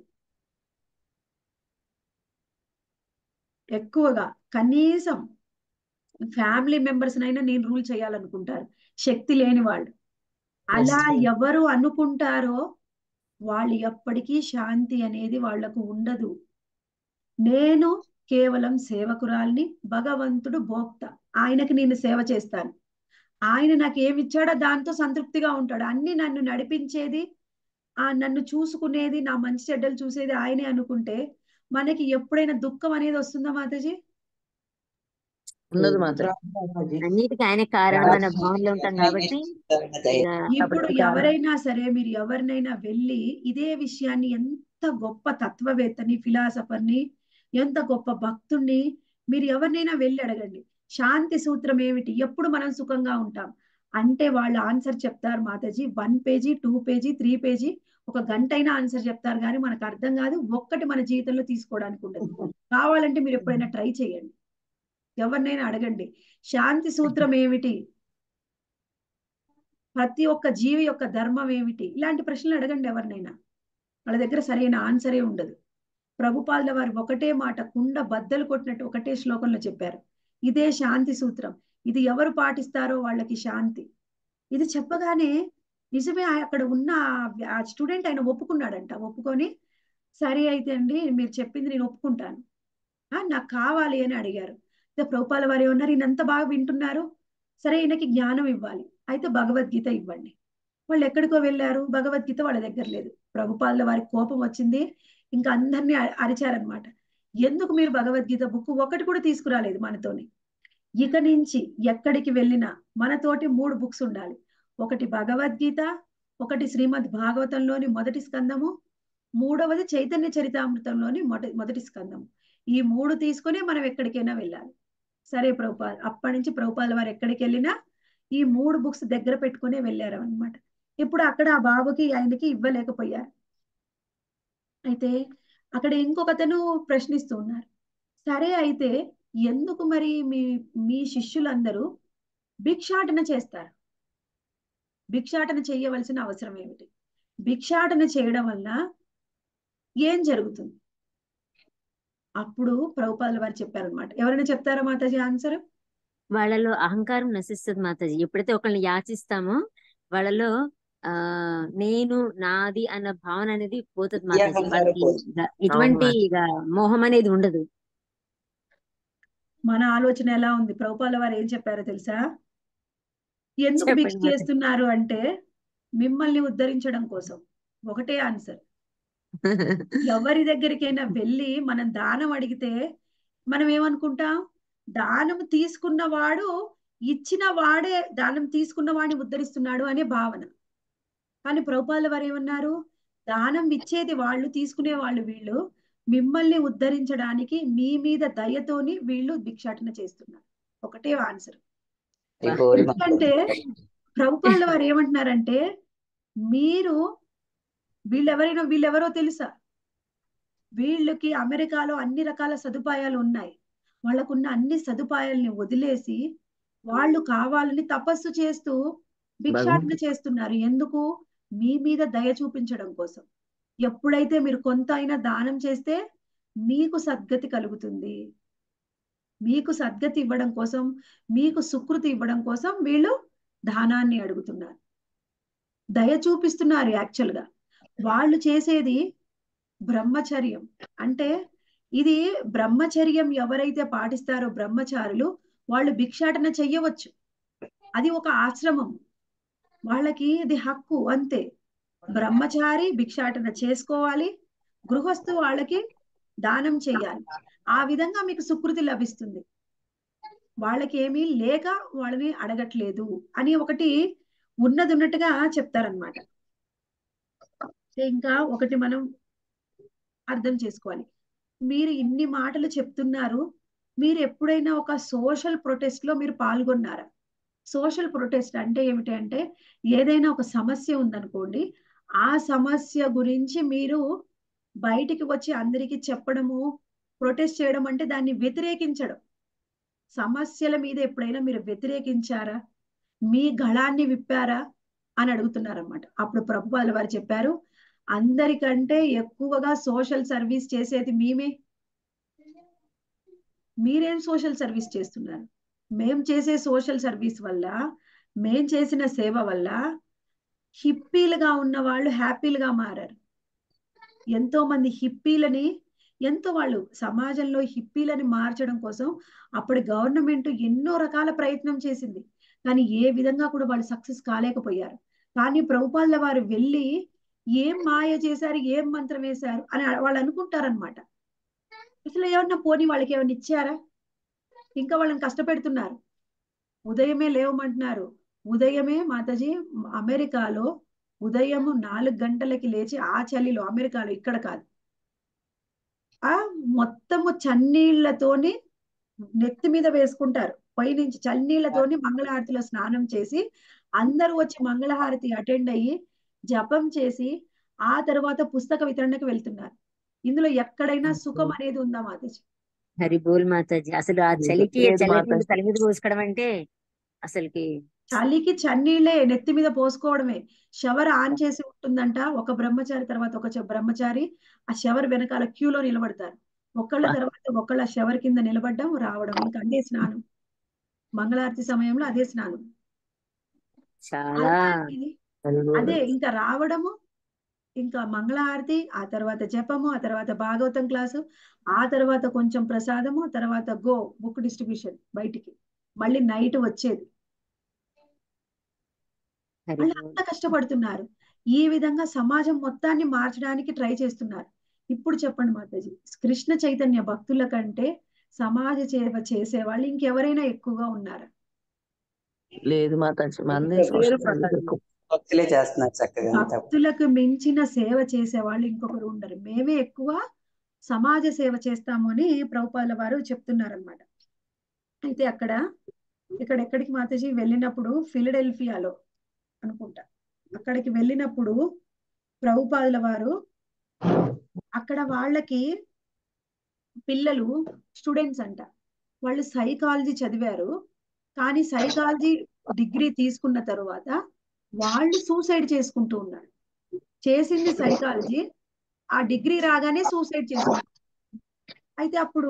ఎక్కువగా కనీసం ఫ్యామిలీ మెంబర్స్ నైనా నేను రూల్ చేయాలనుకుంటారు శక్తి లేని వాళ్ళు అలా Yes. ఎవరు అనుకుంటారో వాళ్ళు ఎప్పటికీ శాంతి అనేది వాళ్లకు ఉండదు నేను కేవలం సేవకురాల్ని భగవంతుడు భోక్త ఆయనకి నేను సేవ చేస్తాను ఆయన నాకు ఏమి ఇచ్చాడో దాంతో సంతృప్తిగా ఉంటాడు అన్ని నన్ను నడిపించేది ఆ నన్ను చూసుకునేది నా మంచి చెడ్డలు చూసేది ఆయనే అనుకుంటే మనకి ఎప్పుడైనా దుఃఖం అనేది వస్తుందా మాతాజీ ఉండదు మాత్రం రాజీ. అన్నిటికీ ఆయన కారణం అనే భావనలో ఉంటాం కాబట్టి ఇక ఇప్పుడు కాబట్టి కారణం. ఎవరైనా సరే మీరు ఎవరినైనా వెళ్ళి ఇదే విషయాన్ని ఎంత గొప్ప తత్వవేత్తని ఫిలాసఫర్ని ఎంత గొప్ప భక్తుణ్ణి మీరు ఎవరినైనా వెళ్ళి అడగండి శాంతి సూత్రం ఏమిటి ఎప్పుడు మనం సుఖంగా ఉంటాం అంటే వాళ్ళు ఆన్సర్ చెప్తారు మాతాజీ one page two page three page ఒక గంట అయినా ఆన్సర్ చెప్తారు కానీ మనకు అర్థం కాదు ఒక్కటి మన జీవితంలో తీసుకోవడానికి ఉండదు కావాలంటే మీరు ఎప్పుడైనా ట్రై చేయండి ఎవరినైనా అడగండి శాంతి సూత్రం ఏమిటి ప్రతి ఒక్క జీవి యొక్క ధర్మం ఏమిటి ఇలాంటి ప్రశ్నలు అడగండి ఎవరినైనా వాళ్ళ దగ్గర సరైన ఆన్సరే ఉండదు ప్రభుపాదుల వారు ఒకటే మాట కుండ బద్దలు కొట్టినట్టు ఒకటే శ్లోకంలో చెప్పారు ఇదే శాంతి సూత్రం ఇది ఎవరు పాటిస్తారో వాళ్ళకి శాంతి ఇది చెప్పగానే నిజమే ఆ- అక్కడ ఉన్న ఆ- ఆ స్టూడెంట్ ఆయన ఒప్పుకున్నాడంట ఒప్పుకొని సరే అయితే అండి మీరు చెప్పింది నేను ఒప్పుకుంటాను ఆ, నాకు కావాలి అని అడిగారు అయితే ప్రభుపాల వారు ఏమన్నారు ఈయన అంత బాగా వింటున్నారు సరే ఈయనకి జ్ఞానం ఇవ్వాలి అయితే భగవద్గీత ఇవ్వండి వాళ్ళు ఎక్కడికో వెళ్ళారు భగవద్గీత వాళ్ళ దగ్గర లేదు ప్రభుపాదుల వారికి కోపం వచ్చింది ఇంకా అందరినీ అ- అరిచారనమాట ఎందుకు మీరు భగవద్గీత బుక్ ఒకటి కూడా తీసుకురాలేదు మనతోని ఇక నుంచి ఎక్కడికి వెళ్ళినా మనతోటి మూడు బుక్స్ ఉండాలి ఒకటి భగవద్గీత ఒకటి శ్రీమద్ భాగవతంలోని మొదటి స్కందము మూడవది చైతన్య చరితామృతంలోని మొదటి మొదటి స్కందము ఈ మూడు తీసుకొని మనం ఎక్కడికైనా వెళ్ళాలి సరే ప్రభుపాల్ అప్పటి నుంచి ప్రభుపాల వారు ఎక్కడికి వెళ్ళినా ఈ మూడు బుక్స్ దగ్గర పెట్టుకునే వెళ్ళారు అనమాట ఇప్పుడు అక్కడ ఆ బాబుకి ఆయనకి ఇవ్వలేకపోయారు అయితే అక్కడ ఇంకొకతను ప్రశ్నిస్తూ ఉన్నారు సరే అయితే ఎందుకు మరి మీ మీ శిష్యులందరూ భిక్షాటన చేస్తారు భిక్షాటన చేయవలసిన అవసరం ఏమిటి భిక్షాటన చేయడం వల్ల ఏం జరుగుతుంది అప్పుడు ప్రభుపాదుల వారు చెప్పారనమాట ఎవరైనా చెప్తారా మాతాజీ ఆన్సర్ వాళ్ళలో అహంకారం నశిస్తుంది మాతాజీ ఎప్పుడైతే ఒకళ్ళని యాచిస్తామో వాళ్ళలో ఆ నేను నాది అన్న భావన అనేది పోతుంది ఈ మాతాజీ అహంకారం వాళ్ళకి పోతుంది. ఇక ఎటువంటి అవును ఇక మోహం అనేది ఉండదు మన ఆలోచన ఎలా ఉంది ప్రభుపాల వారు ఏం చెప్పారో తెలుసా ఎందుకు చెప్పండి భిక్ష మాతాజీ చేస్తున్నారు అంటే మిమ్మల్ని ఉద్ధరించడం కోసం ఒకటే ఆన్సర్ ఎవరి దగ్గరికైనా వెళ్ళి మనం దానం అడిగితే మనం ఏమనుకుంటాం దానం తీసుకున్న వాడు ఇచ్చిన వాడే దానం తీసుకున్న వాడిని ఉద్ధరిస్తున్నాడు అనే భావన కానీ ప్రభుపాల వారు ఏమన్నారు దానం ఇచ్చేది వాళ్ళు తీసుకునే వాళ్ళు వీళ్ళు మిమ్మల్ని ఉద్ధరించడానికి మీ మీద దయతోని వీళ్ళు భిక్షాటన చేస్తున్నారు ఒకటే ఆన్సర్ అయిపోయి ఎందుకంటే ప్రభుపాల వారు ఏమంటున్నారంటే మీరు వీళ్ళెవరైనా వీళ్ళెవరో తెలుసా వీళ్ళకి అమెరికాలో అన్ని రకాల సదుపాయాలు ఉన్నాయి వాళ్ళకున్న అన్ని సదుపాయాల్ని వదిలేసి వాళ్ళు కావాలని తపస్సు చేస్తూ భిక్షాటన చేస్తున్నారు ఎందుకు మీ మీద దయ చూపించడం కోసం ఎప్పుడైతే మీరు కొంత అయినా దానం చేస్తే మీకు సద్గతి కలుగుతుంది మీకు సద్గతి ఇవ్వడం కోసం మీకు సుకృతి ఇవ్వడం కోసం వీళ్ళు దానాన్ని అడుగుతున్నారు దయ చూపిస్తున్నారు యాక్చువల్ గా వాళ్ళు చేసేది బ్రహ్మచర్యం అంటే ఇది బ్రహ్మచర్యం ఎవరైతే పాటిస్తారో బ్రహ్మచారులు వాళ్ళు భిక్షాటన చెయ్యవచ్చు అది ఒక ఆశ్రమం వాళ్ళకి ఇది హక్కు అంతే బ్రహ్మచారి భిక్షాటన చేసుకోవాలి గృహస్థు వాళ్ళకి దానం చెయ్యాలి ఆ విధంగా మీకు సుకృతి లభిస్తుంది వాళ్ళకి ఏమీ లేక వాళ్ళని అడగట్లేదు అని ఒకటి ఉన్నది ఉన్నట్టుగా చెప్తారనమాట ఇంకా ఒకటి మనం అర్థం చేసుకోవాలి మీరు ఇన్ని మాటలు చెప్తున్నారు మీరు ఎప్పుడైనా ఒక సోషల్ ప్రొటెస్ట్ లో మీరు పాల్గొన్నారా సోషల్ ప్రొటెస్ట్ అంటే ఏమిటి అంటే ఏదైనా ఒక సమస్య ఉందనుకోండి ఆ సమస్య గురించి మీరు బయటికి వచ్చి అందరికీ చెప్పడము ప్రొటెస్ట్ చేయడం అంటే దాన్ని వ్యతిరేకించడం సమస్యల మీద ఎప్పుడైనా మీరు వ్యతిరేకించారా మీ గళాన్ని విప్పారా అని అడుగుతున్నారన్నమాట అప్పుడు ప్రభుపాల వారు చెప్పారు అందరికంటే ఎక్కువగా సోషల్ సర్వీస్ చేసేది మేమే మీరేం సోషల్ సర్వీస్ చేస్తున్నారు మేం చేసే సోషల్ సర్వీస్ వల్ల మేం చేసిన సేవ వల్ల హిప్పీలుగా ఉన్న వాళ్ళు హ్యాపీలుగా మారారు ఎంతో మంది హిప్పీలని ఎంతో వాళ్ళు సమాజంలో హిప్పీలని మార్చడం కోసం అప్పటి గవర్నమెంట్ ఎన్నో రకాల ప్రయత్నం చేసింది కానీ ఏ విధంగా కూడా వాళ్ళు సక్సెస్ కాలేకపోయారు కానీ ప్రభుపాల వారు వెళ్ళి ఏం మాయ చేశారు ఏం మంత్రం వేశారు అని వాళ్ళు అనుకుంటారనమాట అసలు ఏమన్నా పోనీ వాళ్ళకి ఏమన్నా ఇచ్చారా ఇంకా వాళ్ళని కష్టపెడుతున్నారు ఉదయమే లేవమంటున్నారు ఉదయమే మాతాజీ అమెరికాలో ఉదయం నాలుగు గంటలకి లేచి ఆ చలిలో అమెరికాలో ఇక్కడ కాదు ఆ మొత్తము చన్నీళ్లతోని నెత్తి మీద వేసుకుంటారు పైనుంచి చన్నీళ్లతోని మంగళహారతిలో స్నానం చేసి అందరూ వచ్చి మంగళహారతి అటెండ్ అయ్యి జపం చేసి ఆ తర్వాత పుస్తక వితరణకు వెళ్తున్నారు ఇందులో ఎక్కడైనా సుఖం అనేది ఉందా మాతాజీ హరి బోల్ మాతాజీ అసలు ఆ లేదు చలికి లేదు చల్లటి నీళ్ళు మాతాజీ తల మీద పోసుకోవడం అంటే అసలుకి చలికి చన్నీళ్ళే నెత్తి మీద పోసుకోవడమే షవర్ ఆన్ చేసి ఉంటుందంట ఒక బ్రహ్మచారి తర్వాత ఒక చ- బ్రహ్మచారి ఆ షవర్ వెనకాల క్యూలో నిలబడతారు ఒకళ్ళ తర్వాత ఒకళ్ళ షవర్ కింద నిలబడడం రావడం ఇంకా అదే స్నానం మంగళారతి సమయంలో అదే స్నానం చాలా అలాంటిది అదే ఇంకా రావడము ఇంకా మంగళహారతి ఆ తర్వాత జపము ఆ తర్వాత భాగవతం క్లాసు ఆ తర్వాత కొంచెం ప్రసాదము ఆ తర్వాత గో బుక్ డిస్ట్రిబ్యూషన్ బయటికి మళ్ళీ నైట్ వచ్చేది హరి వాళ్ళు బోల్ అంత కష్టపడుతున్నారు ఈ విధంగా సమాజం మొత్తాన్ని మార్చడానికి ట్రై చేస్తున్నారు ఇప్పుడు చెప్పండి మాతాజీ కృష్ణ చైతన్య భక్తుల కంటే సమాజ సేవ చేసే వాళ్ళు ఇంకెవరైనా ఎక్కువగా ఉన్నారా లేదు మాతాజీ మనదే లేరు సోషల్ మీడియా మాతాజీ ఎక్కువ భక్తులే చేస్తున్నారు చక్కగా అంతా భక్తులకు మించిన సేవ చేసే వాళ్ళు ఇంకొకరు ఉండరు మేమే ఎక్కువ సమాజ సేవ చేస్తాము అని ప్రభుపాల వారు చెప్తున్నారనమాట అయితే అక్కడ ఇక్కడ ఎక్కడికి మాతాజీ వెళ్ళినప్పుడు ఫిలడెల్ఫియాలో అనుకుంటా అక్కడికి వెళ్ళినప్పుడు ప్రభుపాదుల వారు అక్కడ వాళ్ళకి పిల్లలు స్టూడెంట్స్ అంట వాళ్ళు సైకాలజీ చదివారు కానీ సైకాలజీ డిగ్రీ తీసుకున్న తరువాత వాళ్ళు సూసైడ్ చేసుకుంటూ ఉన్నారు చేసింది సైకాలజీ ఆ డిగ్రీ రాగానే సూసైడ్ చేసుకున్నారు అయితే అప్పుడు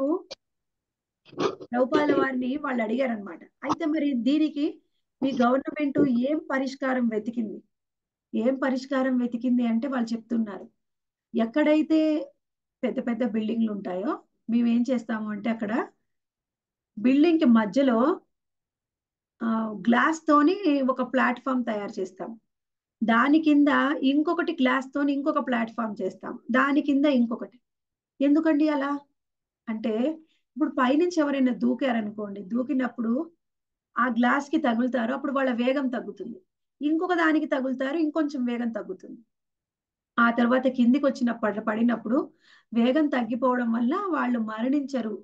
ప్రభుపాల వారిని వాళ్ళు అడిగారనమాట అయితే మరి దీనికి మీ గవర్నమెంట్ ఏం పరిష్కారం వెతికింది ఏం పరిష్కారం వెతికింది అంటే వాళ్ళు చెప్తున్నారు ఎక్కడైతే పెద్ద పెద్ద బిల్డింగ్లు ఉంటాయో మేము ఏం చేస్తాము అంటే అక్కడ బిల్డింగ్ కి మధ్యలో గ్లాస్ తోని ఒక ప్లాట్ఫామ్ తయారు చేస్తాం దాని కింద ఇంకొకటి గ్లాస్ తోని ఇంకొక ప్లాట్ఫామ్ చేస్తాం దాని కింద ఇంకొకటి ఎందుకండి అలా అంటే ఇప్పుడు పైనుంచి ఎవరైనా దూకారనుకోండి దూకినప్పుడు ఆ గ్లాస్ కి తగులుతారు అప్పుడు వాళ్ళ వేగం తగ్గుతుంది ఇంకొక దానికి తగులుతారు ఇంకొంచెం వేగం తగ్గుతుంది ఆ తర్వాత కిందికి వచ్చిన పడ పడినప్పుడు వేగం తగ్గిపోవడం వల్ల వాళ్ళు మరణించరు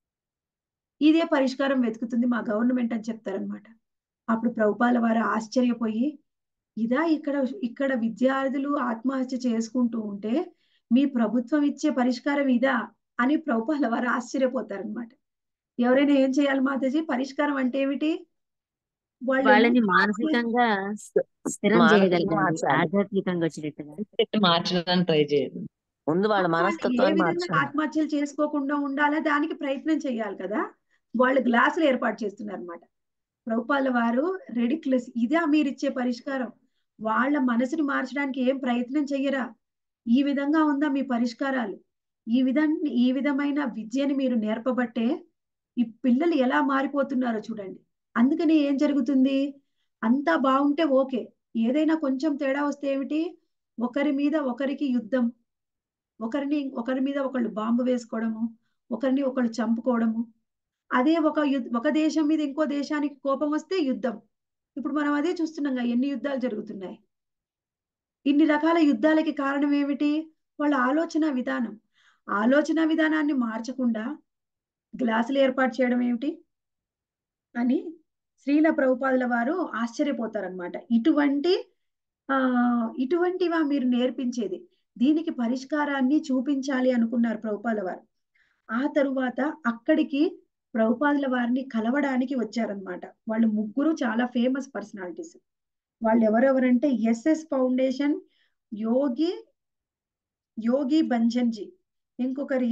ఇదే పరిష్కారం వెతుకుతుంది మా గవర్నమెంట్ అని చెప్తారనమాట అప్పుడు ప్రభుపాల వారు ఆశ్చర్యపోయి ఇదా ఇక్కడ ఇక్కడ విద్యార్థులు ఆత్మహత్య చేసుకుంటూ ఉంటే మీ ప్రభుత్వం ఇచ్చే పరిష్కారం ఇదా అని ప్రభుపాల వారు ఆశ్చర్యపోతారనమాట ఎవరైనా ఏం చేయాలి మాతాజీ పరిష్కారం అంటే ఏమిటి వాళ్ళు వాళ్ళని మానసికంగా స్థ- స్థిరం మానసికంగా చేయగలగాలి మార్చాలి ఆధ్యాత్మికంగా వచ్చేటట్టుగా పెట్టి మార్చడానికి ట్రై చేయండి ముందు వాళ్ళ వాళ్ళు ఏ మనస్తత్వాన్ని విధంగా మార్చాలి ఆత్మహత్యలు చేసుకోకుండా ఉండాలా దానికి ప్రయత్నం చేయాలి కదా వాళ్ళు గ్లాసులు ఏర్పాటు చేస్తున్నారు అనమాట ప్రభుపాల వారు రెడిక్లెస్ ఇదే మీరు ఇచ్చే పరిష్కారం వాళ్ళ మనసుని మార్చడానికి ఏం ప్రయత్నం చెయ్యరా ఈ విధంగా ఉందా మీ పరిష్కారాలు ఈ విధాన్ని ఈ విధమైన విద్యని మీరు నేర్పబట్టే ఈ పిల్లలు ఎలా మారిపోతున్నారో చూడండి అందుకని ఏం జరుగుతుంది అంతా బాగుంటే ఓకే ఏదైనా కొంచెం తేడా వస్తే ఏమిటి ఒకరి మీద ఒకరికి యుద్ధం ఒకరిని ఒకరి మీద ఒకళ్ళు బాంబు వేసుకోవడము ఒకరిని ఒకళ్ళు చంపుకోవడము అదే ఒక యుద్ధ ఒక దేశం మీద ఇంకో దేశానికి కోపం వస్తే యుద్ధం ఇప్పుడు మనం అదే చూస్తున్నాం కదా, ఎన్ని యుద్ధాలు జరుగుతున్నాయి ఇన్ని రకాల యుద్ధాలకి కారణం ఏమిటి వాళ్ళ ఆలోచన విధానం ఆలోచన విధానాన్ని మార్చకుండా గ్లాసులు ఏర్పాటు చేయడం ఏమిటి అని శ్రీల ప్రభుపాదుల వారు ఆశ్చర్యపోతారనమాట ఇటువంటి ఆ ఇటువంటివా మీరు నేర్పించేది దీనికి పరిష్కారాన్ని చూపించాలి అనుకున్నారు ప్రభుపాల వారు ఆ తరువాత అక్కడికి ప్రభుపాదుల వారిని కలవడానికి వచ్చారనమాట వాళ్ళు ముగ్గురు చాలా ఫేమస్ పర్సనాలిటీస్ వాళ్ళు ఎవరెవరంటే ఎస్ఎస్ ఫౌండేషన్ యోగి యోగి బంజన్జీ ఇంకొకరి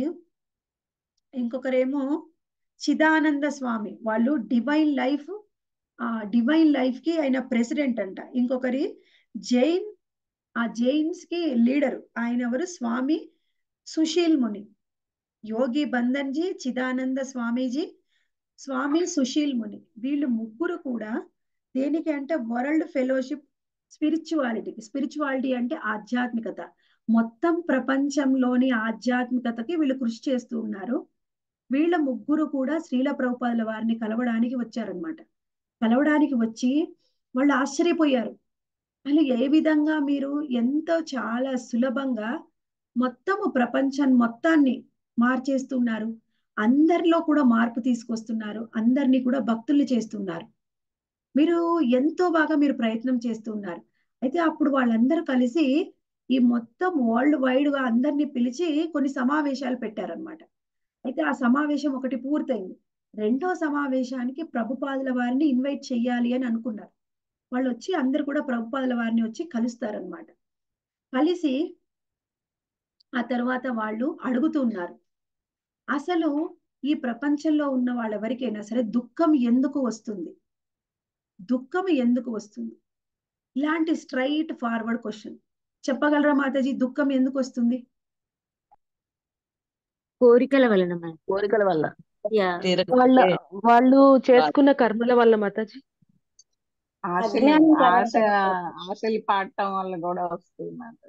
ఇంకొకరేమో చిదానంద స్వామి వాళ్ళు డివైన్ లైఫ్ ఆ డివైన్ లైఫ్ కి ఆయన ప్రెసిడెంట్ అంట ఇంకొకరి జైన్ ఆ జైన్స్ కి లీడర్ ఆయన ఎవరు స్వామి సుశీల్ ముని యోగి బంధన్జీ చిదానంద స్వామీజీ స్వామి సుశీల్ ముని వీళ్ళు ముగ్గురు కూడా దేనికి అంటే వరల్డ్ ఫెలోషిప్ స్పిరిచువాలిటీకి స్పిరిచువాలిటీ అంటే ఆధ్యాత్మికత మొత్తం ప్రపంచంలోని ఆధ్యాత్మికతకి వీళ్ళు కృషి చేస్తూ ఉన్నారు వీళ్ళ ముగ్గురు కూడా శ్రీల ప్రభుపాదుల వారిని కలవడానికి వచ్చారనమాట కలవడానికి వచ్చి వాళ్ళు ఆశ్చర్యపోయారు అసలు ఏ విధంగా మీరు ఎంతో చాలా సులభంగా మొత్తము ప్రపంచం మొత్తాన్ని మార్చేస్తున్నారు అందరిలో కూడా మార్పు తీసుకొస్తున్నారు అందరినీ కూడా భక్తుల్ని చేస్తున్నారు మీరు ఎంతో బాగా మీరు ప్రయత్నం చేస్తున్నారు అయితే అప్పుడు వాళ్ళందరూ కలిసి ఈ మొత్తం వరల్డ్ వైడ్ గా అందరినీ పిలిచి కొన్ని సమావేశాలు పెట్టారనమాట అయితే ఆ సమావేశం ఒకటి పూర్తయింది రెండో సమావేశానికి ప్రభుపాదుల వారిని ఇన్వైట్ చెయ్యాలి అని అనుకున్నారు వాళ్ళు వచ్చి అందరు కూడా ప్రభుపాదుల వారిని వచ్చి కలుస్తారనమాట కలిసి ఆ తర్వాత వాళ్ళు అడుగుతున్నారు అసలు ఈ ప్రపంచంలో ఉన్న వాళ్ళెవరికైనా సరే దుఃఖం ఎందుకు వస్తుంది దుఃఖం ఎందుకు వస్తుంది ఇలాంటి స్ట్రైట్ ఫార్వర్డ్ క్వశ్చన్ చెప్పగలరా మాతాజీ దుఃఖం ఎందుకు వస్తుంది కోరికల వలన మన కోరికల వల్ల యా వాళ్ళ తీరకపోతే వాళ్ళు చేసుకున్న కర్మల వల్ల మాతాజీ ఆశలు అజ్ఞానం ఆశ తర్వాత ఆశలు పాడటం వల్ల కూడా వస్తుంది మాట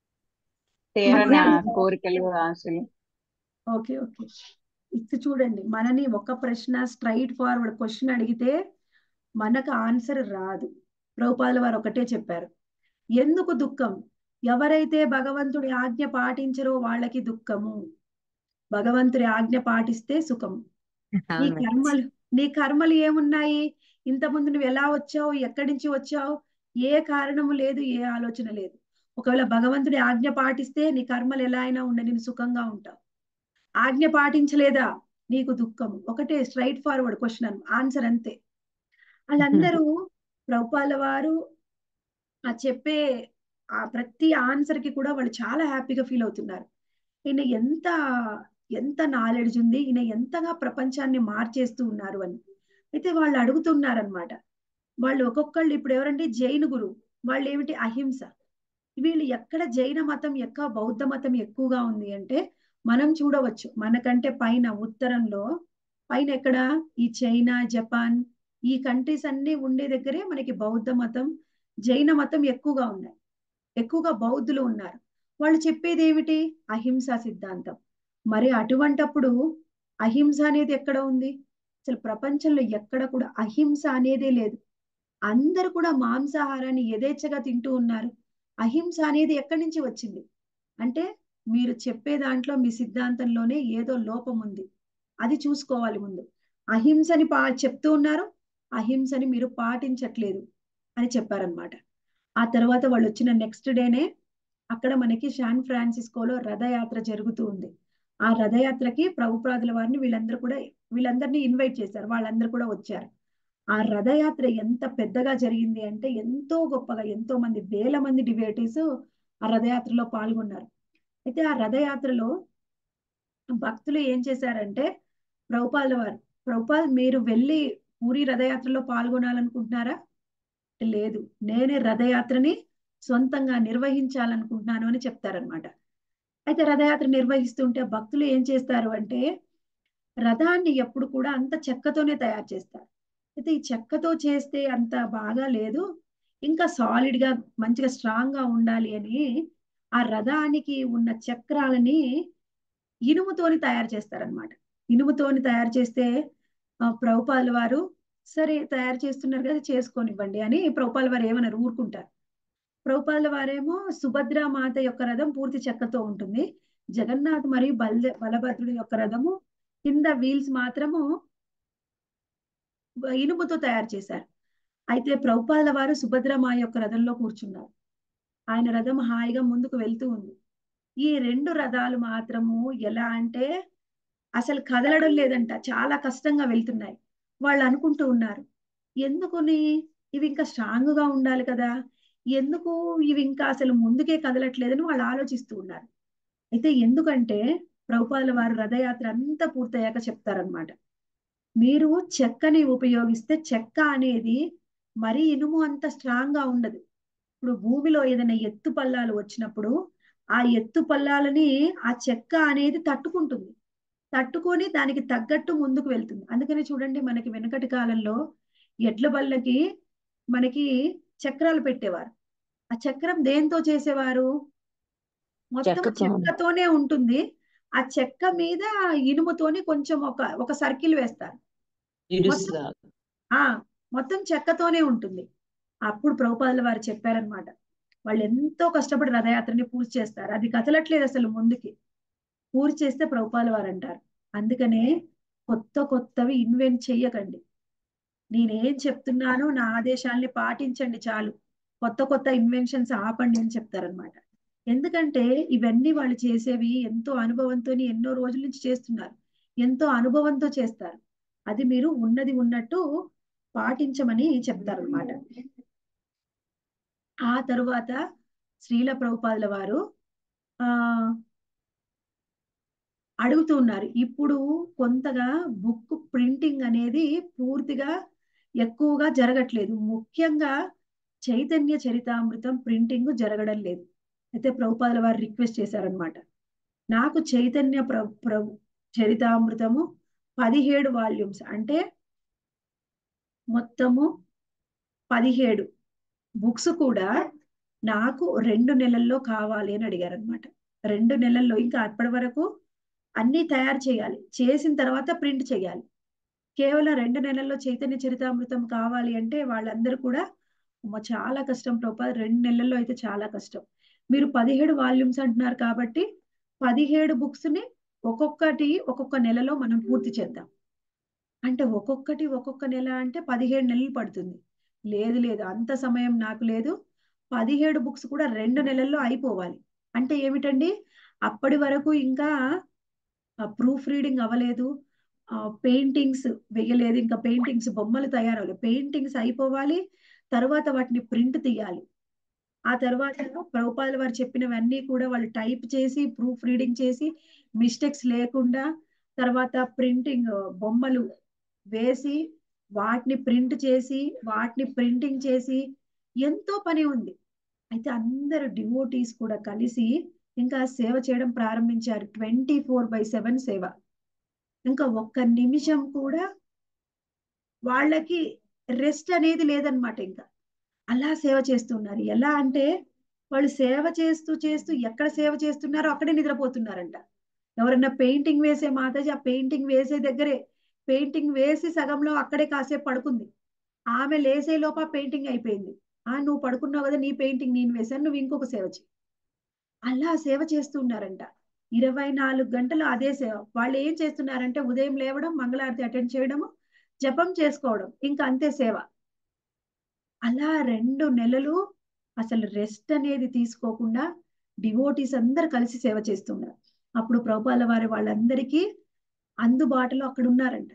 తీరని ఆ అజ్ఞానం కోరికలు ఆశలు ఓకే ఓకే ఇది చూడండి మనని ఒక ప్రశ్న స్ట్రైట్ ఫార్వర్డ్ క్వశ్చన్ అడిగితే మనకు ఆన్సర్ రాదు ప్రభుపాదుల వారు ఒకటే చెప్పారు ఎందుకు దుఃఖం ఎవరైతే భగవంతుడి ఆజ్ఞ పాటించరో వాళ్ళకి దుఃఖము భగవంతుడి ఆజ్ఞ పాటిస్తే సుఖము నీ అవును కర్మలు నీ కర్మలు ఏమున్నాయి ఇంతకుముందు నువ్వు ఎలా వచ్చావు ఎక్కడి నుంచి వచ్చావు ఏ కారణము లేదు ఏ ఆలోచన లేదు ఒకవేళ భగవంతుడి ఆజ్ఞ పాటిస్తే నీ కర్మలు ఎలా అయినా ఉండని నువ్వు సుఖంగా ఉంటావు ఆజ్ఞ పాటించలేదా నీకు దుఃఖము ఒకటే స్ట్రైట్ ఫార్వర్డ్ క్వశ్చన్ ఆన్సర్ అంతే వాళ్ళందరూ ప్రభుపాల వారు ఆ చెప్పే ఆ ప్రతి ఆన్సర్ కి కూడా వాళ్ళు చాలా హ్యాపీగా ఫీల్ అవుతున్నారు ఈయన ఎంత ఎంత నాలెడ్జ్ ఉంది ఈయన ఎంతగా ప్రపంచాన్ని మార్చేస్తూ ఉన్నారు అని అయితే వాళ్ళు అడుగుతున్నారనమాట వాళ్ళు ఒక్కొక్కళ్ళు ఇప్పుడు ఎవరంటే జైన గురువు వాళ్ళు ఏమిటి అహింస వీళ్ళు ఎక్కడ జైన మతం ఎక్క బౌద్ధ మతం ఎక్కువగా ఉంది అంటే మనం చూడవచ్చు మనకంటే పైన ఉత్తరంలో పైన ఎక్కడ ఈ చైనా జపాన్ ఈ కంట్రీస్ అన్ని ఉండే దగ్గరే మనకి బౌద్ధ మతం జైన మతం ఎక్కువగా ఉన్నాయి ఎక్కువగా బౌద్ధులు ఉన్నారు వాళ్ళు చెప్పేది ఏమిటి అహింసా సిద్ధాంతం మరి అటువంటప్పుడు అహింస అనేది ఎక్కడ ఉంది అసలు ప్రపంచంలో ఎక్కడ కూడా అహింస అనేదే లేదు అందరూ కూడా మాంసాహారాన్ని యథేచ్ఛగా తింటూ ఉన్నారు అహింస అనేది ఎక్కడి నుంచి వచ్చింది అంటే మీరు చెప్పే దాంట్లో మీ సిద్ధాంతంలోనే ఏదో లోపం ఉంది అది చూసుకోవాలి ముందు అహింసని పా చెప్తూ ఉన్నారు అహింసని మీరు పాటించట్లేదు అని చెప్పారనమాట ఆ తర్వాత వాళ్ళు వచ్చిన నెక్స్ట్ డేనే అక్కడ మనకి శాన్ ఫ్రాన్సిస్కోలో రథయాత్ర జరుగుతూ ఉంది ఆ రథయాత్రకి ప్రభుపాదుల వారిని వీళ్ళందరూ కూడా వీళ్ళందరినీ ఇన్వైట్ చేశారు వాళ్ళందరూ కూడా వచ్చారు ఆ రథయాత్ర ఎంత పెద్దగా జరిగింది అంటే ఎంతో గొప్పగా ఎంతో మంది వేల మంది డివేటీస్ ఆ రథయాత్రలో పాల్గొన్నారు అయితే ఆ రథయాత్రలో భక్తులు ఏం చేశారంటే ప్రభుపాదుల వారు ప్రభుపాద్ మీరు వెళ్ళి పూరి రథయాత్రలో పాల్గొనాలనుకుంటున్నారా లేదు నేనే రథయాత్రని సొంతంగా నిర్వహించాలనుకుంటున్నాను అని చెప్తారనమాట అయితే రథయాత్ర నిర్వహిస్తుంటే భక్తులు ఏం చేస్తారు అంటే రథాన్ని ఎప్పుడు కూడా అంత చెక్కతోనే తయారు చేస్తారు అయితే ఈ చెక్కతో చేస్తే అంత బాగా లేదు ఇంకా సాలిడ్ గా మంచిగా స్ట్రాంగ్ గా ఉండాలి అని ఆ రథానికి ఉన్న చక్రాలని ఇనుముతోని తయారు చేస్తారనమాట ఇనుముతోని తయారు చేస్తే ఆ, ప్రభుపాదుల వారు సరే తయారు చేస్తున్నారు కదా చేసుకోనివ్వండి అని ప్రభుపాదుల వారు ఏమన్నారు ఊరుకుంటారు ప్రభుపాదుల వారేమో సుభద్ర మాత యొక్క రథం పూర్తి చెక్కతో ఉంటుంది జగన్నాథ్ మరియు బల బలభద్రుడి యొక్క రథము కింద వీల్స్ మాత్రము ఇనుముతో తయారు చేశారు అయితే ప్రభుపాదుల వారు సుభద్రమా యొక్క రథంలో కూర్చున్నారు ఆయన రథం హాయిగా ముందుకు వెళ్తూ ఉంది ఈ రెండు రథాలు మాత్రము ఎలా అంటే అసలు కదలడం లేదంట చాలా కష్టంగా వెళ్తున్నాయి వాళ్ళు అనుకుంటూ ఉన్నారు ఎందుకుని ఇవి ఇంకా స్ట్రాంగ్ గా ఉండాలి కదా ఎందుకు ఇవి ఇంకా అసలు ముందుకే కదలట్లేదని వాళ్ళు ఆలోచిస్తూ ఉన్నారు అయితే ఎందుకంటే ప్రభుపాదుల వారు రథయాత్ర అంతా పూర్తయ్యాక చెప్తారనమాట మీరు చెక్కని ఉపయోగిస్తే చెక్క అనేది మరీ ఇనుము అంత స్ట్రాంగ్ గా ఉండదు ఇప్పుడు భూమిలో ఏదైనా ఎత్తు పల్లాలు వచ్చినప్పుడు ఆ ఎత్తు పల్లాలని ఆ చెక్క అనేది తట్టుకుంటుంది తట్టుకొని దానికి తగ్గట్టు ముందుకు వెళ్తుంది అందుకని చూడండి మనకి వెనకటి కాలంలో ఎడ్ల బళ్ళకి మనకి చక్రాలు పెట్టేవారు ఆ చక్రం దేంతో చేసేవారు మొత్తం చెక్కతో. చెక్కతోనే ఉంటుంది ఆ చెక్క మీద ఇనుముతోని కొంచెం ఒక ఒక సర్కిల్ వేస్తారు ఇరుసుగా ఆ మొత్తం చెక్కతోనే ఉంటుంది అప్పుడు ప్రభుపాదుల వారు చెప్పారనమాట వాళ్ళు ఎంతో కష్టపడి రథయాత్రని పూర్తి చేస్తారు అది కదలట్లేదు అసలు ముందుకి పూర్తి చేస్తే ప్రభుపాదుల వారు అంటారు అందుకనే కొత్త కొత్తవి ఇన్వెంట్ చెయ్యకండి నేనేం చెప్తున్నానో నా ఆదేశాల్ని పాటించండి చాలు కొత్త కొత్త ఇన్వెన్షన్స్ ఆపండి అని చెప్తారనమాట ఎందుకంటే ఇవన్నీ వాళ్ళు చేసేవి ఎంతో అనుభవంతో ఎన్నో రోజుల నుంచి చేస్తున్నారు ఎంతో అనుభవంతో చేస్తారు అది మీరు ఉన్నది ఉన్నట్టు పాటించమని చెప్తారు అనమాట ఆ తరువాత శ్రీల ప్రభుపాదుల వారు ఆ అడుగుతూ ఉన్నారు ఇప్పుడు కొంతగా బుక్ ప్రింటింగ్ అనేది పూర్తిగా ఎక్కువగా జరగట్లేదు ముఖ్యంగా చైతన్య చరితామృతం ప్రింటింగ్ జరగడం లేదు అయితే ప్రభుపాదుల వారు రిక్వెస్ట్ చేశారనమాట నాకు చైతన్య ప్ర ప్ర చరితామృతము పదిహేడు వాల్యూమ్స్ అంటే మొత్తము పదిహేడు బుక్స్ కూడా నాకు రెండు నెలల్లో కావాలి అని అడిగారు అనమాట రెండు నెలల్లో ఇంకా అప్పటి వరకు అన్ని తయారు చేయాలి చేసిన తర్వాత ప్రింట్ చేయాలి కేవలం రెండు నెలల్లో చైతన్య చరితామృతం కావాలి అంటే వాళ్ళందరూ కూడా అమ్మ చాలా కష్టం ప్రభుపాద రెండు నెలల్లో అయితే చాలా కష్టం మీరు పదిహేడు వాల్యూమ్స్ అంటున్నారు కాబట్టి పదిహేడు బుక్స్ ని ఒక్కొక్కటి ఒక్కొక్క నెలలో మనం పూర్తి చేద్దాం అంటే ఒక్కొక్కటి ఒక్కొక్క నెల అంటే పదిహేడు నెలలు పడుతుంది లేదు లేదు అంత సమయం నాకు లేదు పదిహేడు బుక్స్ కూడా రెండు నెలల్లో అయిపోవాలి అంటే ఏమిటండి అప్పటి వరకు ఇంకా ప్రూఫ్ రీడింగ్ అవ్వలేదు పెయింటింగ్స్ వేయలేదు ఇంకా పెయింటింగ్స్ బొమ్మలు తయారవ్వలేదు పెయింటింగ్స్ అయిపోవాలి తర్వాత వాటిని ప్రింట్ తీయాలి ఆ తర్వాత ప్రభుపాదుల వారు చెప్పినవన్నీ కూడా వాళ్ళు టైప్ చేసి ప్రూఫ్ రీడింగ్ చేసి మిస్టేక్స్ లేకుండా తర్వాత ప్రింటింగ్ బొమ్మలు వేసి వాటిని ప్రింట్ చేసి వాటిని ప్రింటింగ్ చేసి ఎంతో పని ఉంది అయితే అందరు డివోటీస్ కూడా కలిసి ఇంకా సేవ చేయడం ప్రారంభించారు ట్వంటీ ఫోర్ బై సెవెన్ సేవ ఇంకా ఒక్క నిమిషం కూడా వాళ్ళకి రెస్ట్ అనేది లేదనమాట ఇంకా అలా సేవ చేస్తున్నారు ఎలా అంటే వాళ్ళు సేవ చేస్తూ చేస్తూ ఎక్కడ సేవ చేస్తున్నారో అక్కడే నిద్రపోతున్నారంట ఎవరన్నా పెయింటింగ్ వేసే మాతాజీ ఆ పెయింటింగ్ వేసే దగ్గరే పెయింటింగ్ వేసి సగంలో అక్కడే కాసేపు పడుకుంది ఆమె లేసే లోప పెయింటింగ్ అయిపోయింది ఆ నువ్వు పడుకున్నావు కదా నీ పెయింటింగ్ నేను వేశాను నువ్వు ఇంకొక సేవ చేయి అలా సేవ చేస్తున్నారంట ఇరవై నాలుగు గంటలు అదే సేవ వాళ్ళు ఏం చేస్తున్నారంటే ఉదయం లేవడం మంగళారతి అటెండ్ చేయడము జపం చేసుకోవడం ఇంకా అంతే సేవ అలా రెండు నెలలు అసలు రెస్ట్ అనేది తీసుకోకుండా డివోటీస్ అందరు కలిసి సేవ చేస్తున్నారు అప్పుడు ప్రభుపాల వారి వాళ్ళందరికీ అందుబాటులో అక్కడ ఉన్నారంట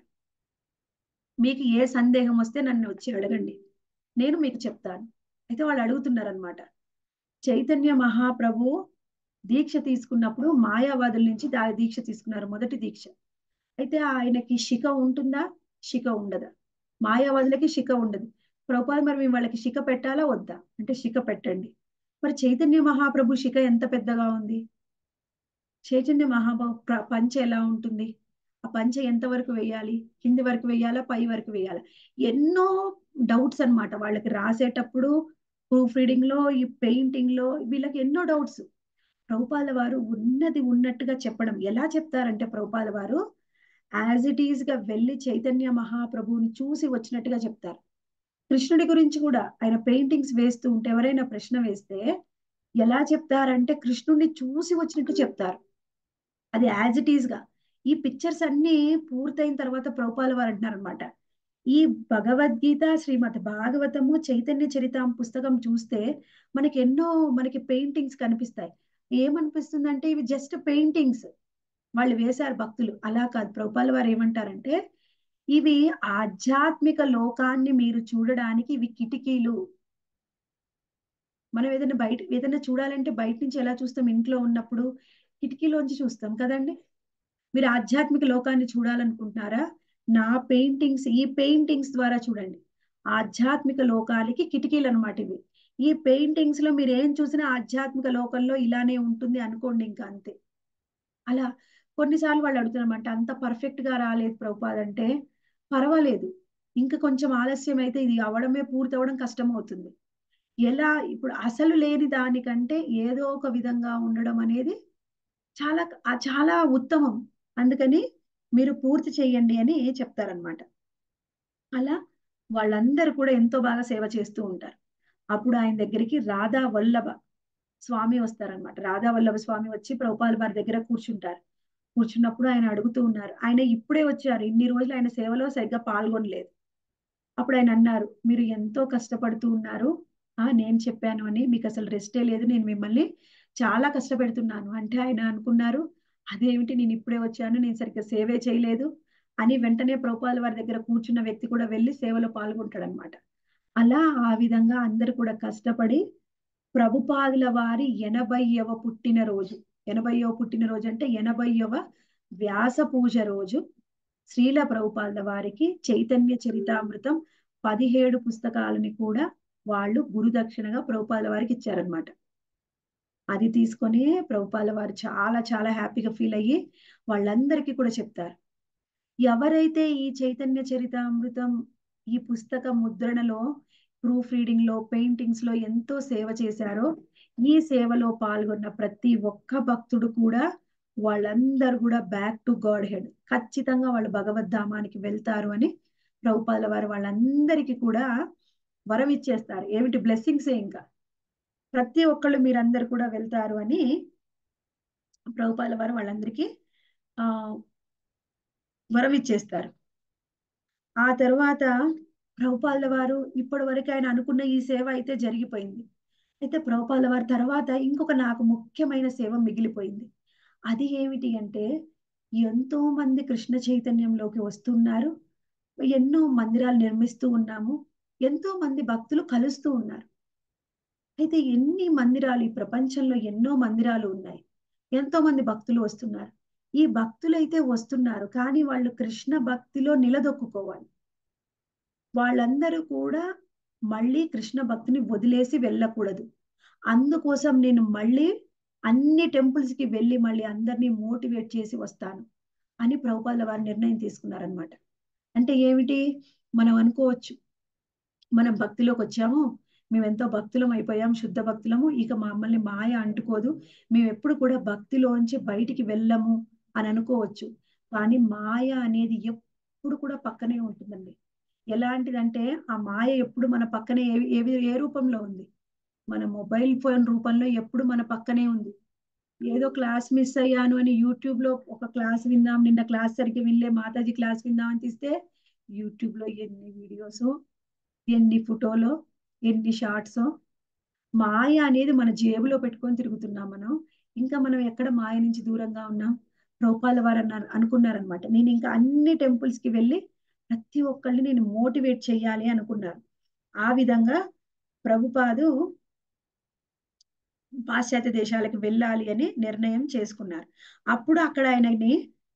మీకు ఏ సందేహం వస్తే నన్ను వచ్చి అడగండి నేను మీకు చెప్తాను అయితే వాళ్ళు అడుగుతున్నారనమాట చైతన్య మహాప్రభు దీక్ష తీసుకున్నప్పుడు మాయావాదుల నుంచి దా దీక్ష తీసుకున్నారు మొదటి దీక్ష అయితే ఆయనకి శిఖ ఉంటుందా శిఖ ఉండదా మాయావాదులకి శిఖ ఉండదు ప్రభుపాద మరి మేము వాళ్ళకి శిఖ పెట్టాలా వద్దా అంటే శిఖ పెట్టండి మరి చైతన్య మహాప్రభు శిఖ ఎంత పెద్దగా ఉంది చైతన్య మహాప్రభు పంచ ఎలా ఉంటుంది ఆ పంచ ఎంత వరకు వేయాలి కింది వరకు వేయాలా పై వరకు వేయాలా ఎన్నో డౌట్స్ అన్నమాట వాళ్ళకి రాసేటప్పుడు ప్రూఫ్ రీడింగ్ లో ఈ పెయింటింగ్ లో వీళ్ళకి ఎన్నో డౌట్స్ ప్రభుపాల వారు ఉన్నది ఉన్నట్టుగా చెప్పడం ఎలా చెప్తారంటే ప్రభుపాల వారు యాజ్ ఇట్ ఈజ్ గా వెళ్ళి చైతన్య మహాప్రభువుని చూసి వచ్చినట్టుగా చెప్తారు కృష్ణుడి గురించి కూడా ఆయన పెయింటింగ్స్ వేస్తూ ఉంటే ఎవరైనా ప్రశ్న వేస్తే ఎలా చెప్తారంటే కృష్ణుడిని చూసి వచ్చినట్టు చెప్తారు అది యాజ్ ఇట్ ఈజ్ గా ఈ పిక్చర్స్ అన్ని పూర్తయిన తర్వాత ప్రభుపాల వారు అంటున్నారు అనమాట ఈ భగవద్గీత శ్రీమద్ భాగవతము చైతన్య చరితాం పుస్తకం చూస్తే మనకి ఎన్నో మనకి పెయింటింగ్స్ కనిపిస్తాయి ఏమనిపిస్తుందంటే ఇవి జస్ట్ పెయింటింగ్స్ వాళ్ళు వేశారు భక్తులు అలా కాదు ప్రభుపాల వారు ఏమంటారంటే ఇవి ఆధ్యాత్మిక లోకాన్ని మీరు చూడడానికి ఇవి కిటికీలు మనం ఏదైనా బయట ఏదైనా చూడాలంటే బయట నుంచి ఎలా చూస్తాం ఇంట్లో ఉన్నప్పుడు కిటికీలోంచి చూస్తాం కదండి మీరు ఆధ్యాత్మిక లోకాన్ని చూడాలనుకుంటున్నారా నా పెయింటింగ్స్ ఈ పెయింటింగ్స్ ద్వారా చూడండి ఆధ్యాత్మిక లోకాలకి కిటికీలు అనమాట ఇవి ఈ పెయింటింగ్స్ లో మీరు ఏం చూసినా ఆధ్యాత్మిక లోకంలో ఇలానే ఉంటుంది అనుకోండి ఇంకా అంతే అలా కొన్నిసార్లు వాళ్ళు అడుగుతారన్నమాట అంత పర్ఫెక్ట్ గా రాలేదు ప్రభుపాద్ అంటే పర్వాలేదు ఇంకా కొంచెం ఆలస్యం అయితే ఇది అవడమే పూర్తి అవడం కష్టం అవుతుంది ఎలా ఇప్పుడు అసలు లేని దానికంటే ఏదో ఒక విధంగా ఉండడం అనేది చాలా చాలా ఉత్తమం అందుకని మీరు పూర్తి చేయండి అని చెప్తారనమాట అలా వాళ్ళందరూ కూడా ఎంతో బాగా సేవ చేస్తూ ఉంటారు అప్పుడు ఆయన దగ్గరికి రాధా వల్లభ స్వామి వస్తారనమాట రాధా వల్లభ స్వామి వచ్చి ప్రభుపాల వారి దగ్గర కూర్చుంటారు కూర్చున్నప్పుడు ఆయన అడుగుతూ ఉన్నారు ఆయన ఇప్పుడే వచ్చారు ఇన్ని రోజులు ఆయన సేవలో సరిగ్గా పాల్గొనలేదు అప్పుడు ఆయన అన్నారు మీరు ఎంతో కష్టపడుతూ ఉన్నారు ఆ నేను చెప్పాను అని మీకు అసలు రెస్టే లేదు నేను మిమ్మల్ని చాలా కష్టపెడుతున్నాను అంటే ఆయన అనుకున్నారు అదేమిటి నేను ఇప్పుడే వచ్చాను నేను సరిగ్గా సేవే చేయలేదు అని వెంటనే ప్రభుపాల వారి దగ్గర కూర్చున్న వ్యక్తి కూడా వెళ్ళి సేవలో పాల్గొంటాడనమాట అలా ఆ విధంగా అందరు కూడా కష్టపడి ప్రభుపాదుల వారి ఎనభైవ పుట్టినరోజు ఎనభైవ పుట్టినరోజు అంటే ఎనభైవ వ్యాస పూజ రోజు శ్రీల ప్రభుపాదుల వారికి చైతన్య చరితామృతం పదిహేడు పుస్తకాలని కూడా వాళ్ళు గురుదక్షిణగా ప్రభుపాదుల వారికి ఇచ్చారనమాట అది తీసుకొని ప్రభుపాల వారు చాలా చాలా హ్యాపీగా ఫీల్ అయ్యి వాళ్ళందరికీ కూడా చెప్తారు ఎవరైతే ఈ చైతన్య చరితామృతం ఈ పుస్తక ముద్రణలో ప్రూఫ్ రీడింగ్ లో పెయింటింగ్స్ లో ఎంతో సేవ చేశారో ఈ సేవలో పాల్గొన్న ప్రతి ఒక్క భక్తుడు కూడా వాళ్ళందరూ కూడా బ్యాక్ టు గాడ్ హెడ్ ఖచ్చితంగా వాళ్ళు భగవద్ధామానికి వెళ్తారు అని ప్రభుపాల వారు వాళ్ళందరికీ కూడా వరం ఇచ్చేస్తారు ఏమిటి బ్లెస్సింగ్సే ఇంకా ప్రతి ఒక్కళ్ళు మీరందరూ కూడా వెళ్తారు అని ప్రభుపాల వారు వాళ్ళందరికీ ఆ వరం ఇచ్చేస్తారు ఆ తర్వాత ప్రభుపాల వారు ఇప్పటి వరకు ఆయన అనుకున్న ఈ సేవ అయితే జరిగిపోయింది అయితే ప్రభుపాల వారి తర్వాత ఇంకొక నాకు ముఖ్యమైన సేవ మిగిలిపోయింది అది ఏమిటి అంటే ఎంతో మంది కృష్ణ చైతన్యంలోకి వస్తున్నారు ఎన్నో మందిరాలు నిర్మిస్తూ ఉన్నాము ఎంతో మంది భక్తులు కలుస్తూ ఉన్నారు అయితే ఎన్ని మందిరాలు ఈ ప్రపంచంలో ఎన్నో మందిరాలు ఉన్నాయి ఎంతో మంది భక్తులు వస్తున్నారు ఈ భక్తులు అయితే వస్తున్నారు కానీ వాళ్ళు కృష్ణ భక్తిలో నిలదొక్కుకోవాలి వాళ్ళందరూ కూడా మళ్ళీ కృష్ణ భక్తిని వదిలేసి వెళ్ళకూడదు అందుకోసం నేను మళ్ళీ అన్ని టెంపుల్స్ కి వెళ్ళి మళ్ళీ అందరినీ మోటివేట్ చేసి వస్తాను అని ప్రభుపాల వారు నిర్ణయం తీసుకున్నారనమాట అంటే ఏమిటి మనం అనుకోవచ్చు మనం భక్తిలోకి వచ్చాము మేము ఎంతో భక్తులం అయిపోయాం శుద్ధ భక్తులము ఇక మమ్మల్ని మాయ అంటుకోదు మేము ఎప్పుడు కూడా భక్తిలోంచి బయటికి వెళ్ళము అని అనుకోవచ్చు కానీ మాయ అనేది ఎప్పుడు కూడా పక్కనే ఉంటుందండి ఎలాంటిదంటే ఆ మాయ ఎప్పుడు మన పక్కనే ఏ ఏ రూపంలో ఉంది మన మొబైల్ ఫోన్ రూపంలో ఎప్పుడు మన పక్కనే ఉంది ఏదో క్లాస్ మిస్ అయ్యాను అని యూట్యూబ్ లో ఒక క్లాస్ విందాం నిన్న క్లాస్ సరిగ్గా వినలే మాతాజీ క్లాస్ విందాం అని తీస్తే యూట్యూబ్ లో ఎన్ని వీడియోస్ ఎన్ని ఫోటోలో ఎన్ని షార్ట్స్ మాయ అనేది మన జేబులో పెట్టుకొని తిరుగుతున్నాం మనం ఇంకా మనం ఎక్కడ మాయ నుంచి దూరంగా ఉన్నాం రూపాల వారు అన్నారు అనుకున్నారనమాట నేను ఇంకా అన్ని టెంపుల్స్ కి వెళ్ళి ప్రతి ఒక్కళ్ళని నేను మోటివేట్ చెయ్యాలి అనుకున్నారు ఆ విధంగా ప్రభుపాదు పాశ్చాత్య దేశాలకు వెళ్ళాలి అని నిర్ణయం చేసుకున్నారు అప్పుడు అక్కడ ఆయనని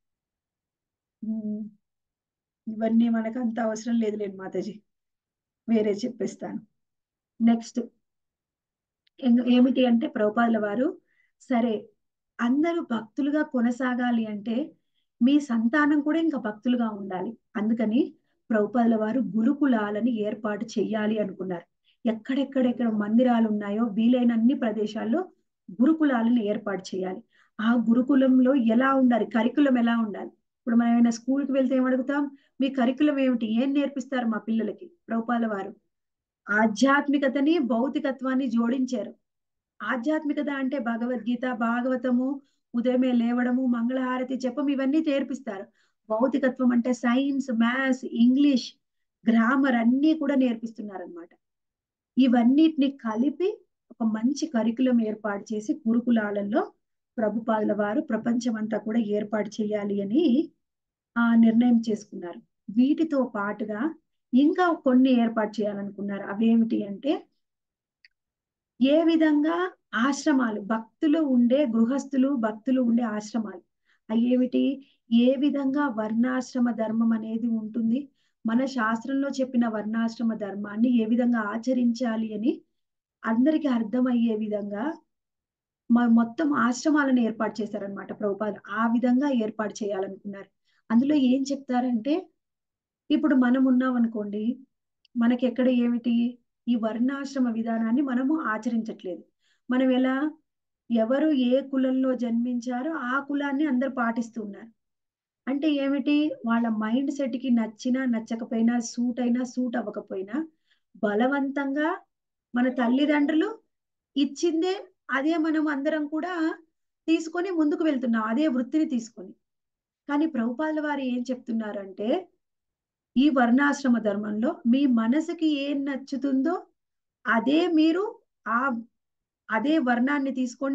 ఇవన్నీ మనకు అంత అవసరం లేదులేండి మాతాజీ వేరే చెప్పేస్తాను నెక్స్ట్ ఏమిటి అంటే ప్రభుపాదుల వారు సరే అందరూ భక్తులుగా కొనసాగాలి అంటే మీ సంతానం కూడా ఇంకా భక్తులుగా ఉండాలి అందుకని ప్రభుపాదుల వారు గురుకులాలని ఏర్పాటు చెయ్యాలి అనుకున్నారు ఎక్కడెక్కడెక్కడ మందిరాలు ఉన్నాయో వీలైన అన్ని ప్రదేశాల్లో గురుకులాలను ఏర్పాటు చేయాలి ఆ గురుకులంలో ఎలా ఉండాలి కరికులం ఎలా ఉండాలి ఇప్పుడు మనం ఏమైనా స్కూల్కి వెళ్తే ఏమడుగుతాం మీ కరికులం ఏమిటి ఏం నేర్పిస్తారు మా పిల్లలకి ప్రభుపాల వారు ఆధ్యాత్మికతని భౌతికత్వాన్ని జోడించారు ఆధ్యాత్మికత అంటే భగవద్గీత భాగవతము ఉదయమే లేవడము మంగళహారతి జపం ఇవన్నీ నేర్పిస్తారు భౌతికత్వం అంటే సైన్స్ మ్యాథ్స్ ఇంగ్లీష్ గ్రామర్ అన్నీ కూడా నేర్పిస్తున్నారు అనమాట ఇవన్నిటిని కలిపి ఒక మంచి కరికులం ఏర్పాటు చేసి గురుకులాలలో ప్రభుపాదుల వారు ప్రపంచం అంతా కూడా ఏర్పాటు చేయాలి అని ఆ నిర్ణయం చేసుకున్నారు వీటితో పాటుగా ఇంకా కొన్ని ఏర్పాటు చేయాలనుకున్నారు అవేమిటి అంటే ఏ విధంగా ఆశ్రమాలు భక్తులు ఉండే గృహస్థులు భక్తులు ఉండే ఆశ్రమాలు అయ్యేమిటి ఏ విధంగా వర్ణాశ్రమ ధర్మం అనేది ఉంటుంది మన శాస్త్రంలో చెప్పిన వర్ణాశ్రమ ధర్మాన్ని ఏ విధంగా ఆచరించాలి అని అందరికి అర్థమయ్యే విధంగా మొత్తం ఆశ్రమాలను ఏర్పాటు చేశారనమాట ప్రభుపాద ఆ విధంగా ఏర్పాటు చేయాలనుకున్నారు అందులో ఏం చెప్తారంటే ఇప్పుడు మనం ఉన్నాం అనుకోండి మనకి ఎక్కడ ఏమిటి ఈ వర్ణాశ్రమ విధానాన్ని మనము ఆచరించట్లేదు మనం ఎలా ఎవరు ఏ కులంలో జన్మించారో ఆ కులాన్ని అందరు పాటిస్తూ ఉన్నారు అంటే ఏమిటి వాళ్ళ మైండ్ సెట్ కి నచ్చినా నచ్చకపోయినా సూట్ అయినా సూట్ అవ్వకపోయినా బలవంతంగా మన తల్లిదండ్రులు ఇచ్చిందే అదే మనం అందరం కూడా తీసుకొని ముందుకు వెళ్తున్నాం అదే వృత్తిని తీసుకొని కానీ ప్రభుపాల వారు ఏం చెప్తున్నారంటే ఈ వర్ణాశ్రమ ధర్మంలో మీ మనసుకి ఏం నచ్చుతుందో అదే మీరు ఆ అదే వర్ణాన్ని తీసుకోండి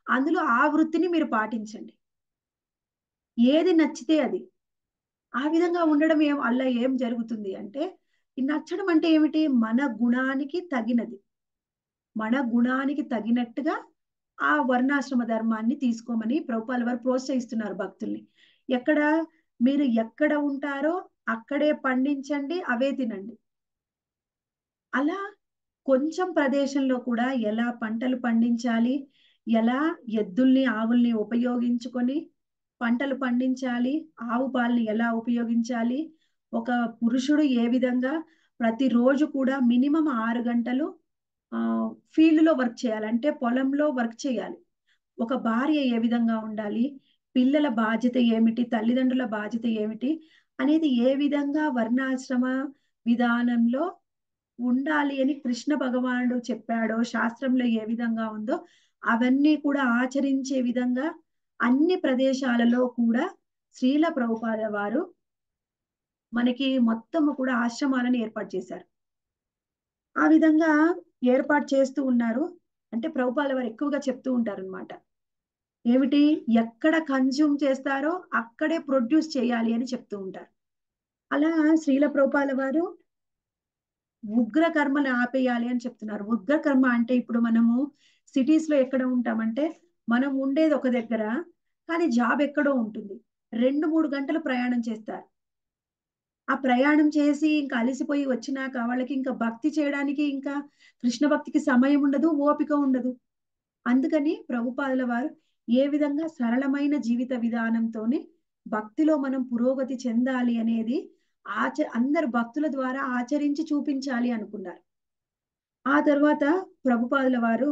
అందులో ఆ వృత్తిని మీరు పాటించండి ఏది నచ్చితే అది ఆ విధంగా ఉండడం ఏం అలా ఏం జరుగుతుంది అంటే ఈ నచ్చడం అంటే ఏమిటి మన గుణానికి తగినది మన గుణానికి తగినట్టుగా ఆ వర్ణాశ్రమ ధర్మాన్ని తీసుకోమని ప్రభుపాల వారు ప్రోత్సహిస్తున్నారు భక్తుల్ని ఎక్కడ మీరు ఎక్కడ ఉంటారో అక్కడే పండించండి అవే తినండి అలా కొంచెం ప్రదేశంలో కూడా ఎలా పంటలు పండించాలి ఎలా ఎద్దుల్ని ఆవుల్ని ఉపయోగించుకొని పంటలు పండించాలి ఆవు పాలని ఎలా ఉపయోగించాలి ఒక పురుషుడు ఏ విధంగా ప్రతిరోజు కూడా మినిమం ఆరు గంటలు ఆ ఫీల్డ్ లో వర్క్ చేయాలి అంటే పొలంలో వర్క్ చేయాలి ఒక భార్య ఏ విధంగా ఉండాలి పిల్లల బాధ్యత ఏమిటి తల్లిదండ్రుల బాధ్యత ఏమిటి అనేది ఏ విధంగా వర్ణాశ్రమ విధానంలో ఉండాలి అని కృష్ణ భగవానుడు చెప్పాడో శాస్త్రంలో ఏ విధంగా ఉందో అవన్నీ కూడా ఆచరించే విధంగా అన్ని ప్రదేశాలలో కూడా శ్రీల ప్రభుపాద వారు మనకి మొత్తము కూడా ఆశ్రమాలను ఏర్పాటు చేశారు ఆ విధంగా ఏర్పాటు చేస్తూ ఉన్నారు అంటే ప్రభుపాల వారు ఎక్కువగా చెప్తూ ఉంటారు అనమాట ఏమిటి ఎక్కడ కన్జ్యూమ్ చేస్తారో అక్కడే ప్రొడ్యూస్ చేయాలి అని చెప్తూ ఉంటారు అలా శ్రీల ప్రభుపాల వారు ఉగ్ర కర్మను ఆపేయాలి అని చెప్తున్నారు ఉగ్ర కర్మ అంటే ఇప్పుడు మనము సిటీస్ లో ఎక్కడ ఉంటామంటే మనం ఉండేది ఒక దగ్గర కానీ జాబ్ ఎక్కడో ఉంటుంది రెండు మూడు గంటలు ప్రయాణం చేస్తారు ఆ ప్రయాణం చేసి ఇంకా అలసిపోయి వచ్చినాక వాళ్ళకి ఇంకా భక్తి చేయడానికి ఇంకా కృష్ణ భక్తికి సమయం ఉండదు ఓపిక ఉండదు అందుకని ప్రభుపాదుల వారు ఏ విధంగా సరళమైన జీవిత విధానంతోనే భక్తిలో మనం పురోగతి చెందాలి అనేది ఆచ అందరు భక్తుల ద్వారా ఆచరించి చూపించాలి అనుకున్నారు ఆ తర్వాత ప్రభుపాదుల వారు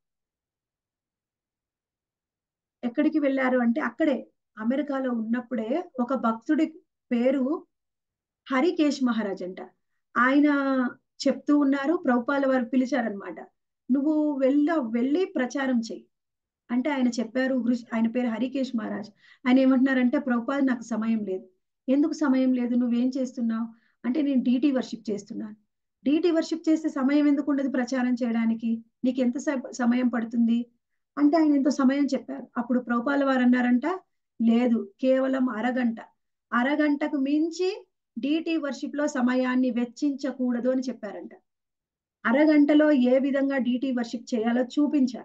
ఎక్కడికి వెళ్ళారు అంటే అక్కడే అమెరికాలో ఉన్నప్పుడే ఒక భక్తుడి పేరు హరికేష్ మహారాజ్ అంట ఆయన చెప్తూ ఉన్నారు ప్రభుపాల వారు పిలిచారనమాట నువ్వు వెళ్ళ వెళ్ళి ప్రచారం చెయ్యి అంటే ఆయన చెప్పారు ఆయన పేరు హరికేష్ మహారాజ్ ఆయన ఏమంటున్నారంటే ప్రభుపాద నాకు సమయం లేదు ఎందుకు సమయం లేదు నువ్వేం చేస్తున్నావు అంటే నేను డీటీ వర్షిప్ చేస్తున్నాను డీటీ వర్షిప్ చేస్తే సమయం ఎందుకు ఉండదు ప్రచారం చేయడానికి నీకు ఎంత సమయం పడుతుంది అంటే ఆయన ఎంతో సమయం చెప్పారు అప్పుడు ప్రభుపాల వారు అన్నారంట లేదు కేవలం అరగంట అరగంటకు మించి డిటి వర్షిప్ లో సమయాన్ని వెచ్చించకూడదు అని చెప్పారంట అరగంటలో ఏ విధంగా డిటి వర్షిప్ చేయాలో చూపించారు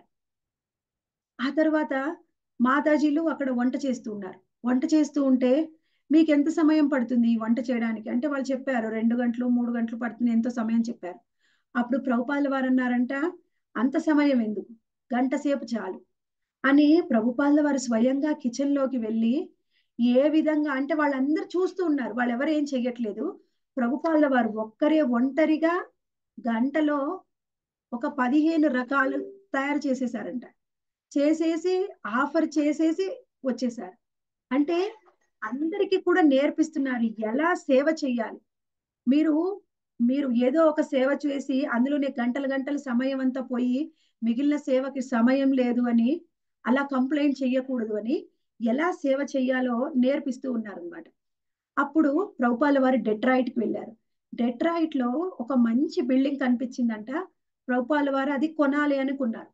ఆ తర్వాత మాతాజీలు అక్కడ వంట చేస్తూ ఉన్నారు వంట చేస్తూ ఉంటే మీకు ఎంత సమయం పడుతుంది ఈ వంట చేయడానికి అంటే వాళ్ళు చెప్పారు రెండు గంటలు మూడు గంటలు పడుతుంది ఎంతో సమయం చెప్పారు అప్పుడు ప్రభుపాల వారు అన్నారంట అంత సమయం ఎందుకు గంట సేపు చాలు అని ప్రభుపాల వారు స్వయంగా కిచెన్ లోకి వెళ్ళి ఏ విధంగా అంటే వాళ్ళందరూ చూస్తూ ఉన్నారు వాళ్ళు ఎవరు ఏం చెయ్యట్లేదు ప్రభుపాల వారు ఒక్కరే ఒంటరిగా గంటలో ఒక పదిహేను రకాలు తయారు చేసేసారంట చేసేసి ఆఫర్ చేసేసి వచ్చేసారు అంటే అందరికీ కూడా నేర్పిస్తున్నారు ఎలా సేవ చెయ్యాలి మీరు మీరు ఏదో ఒక సేవ చేసి అందులోనే గంటల గంటల సమయం అంతా పోయి మిగిలిన సేవకి సమయం లేదు అని అలా కంప్లైంట్ చెయ్యకూడదు అని ఎలా సేవ చెయ్యాలో నేర్పిస్తూ ఉన్నారనమాట అప్పుడు ప్రభుపాల వారు డెట్రాయిట్ కి వెళ్ళారు డెట్రాయిట్ లో ఒక మంచి బిల్డింగ్ కనిపించిందంట ప్రభుపాల వారు అది కొనాలి అనుకున్నారు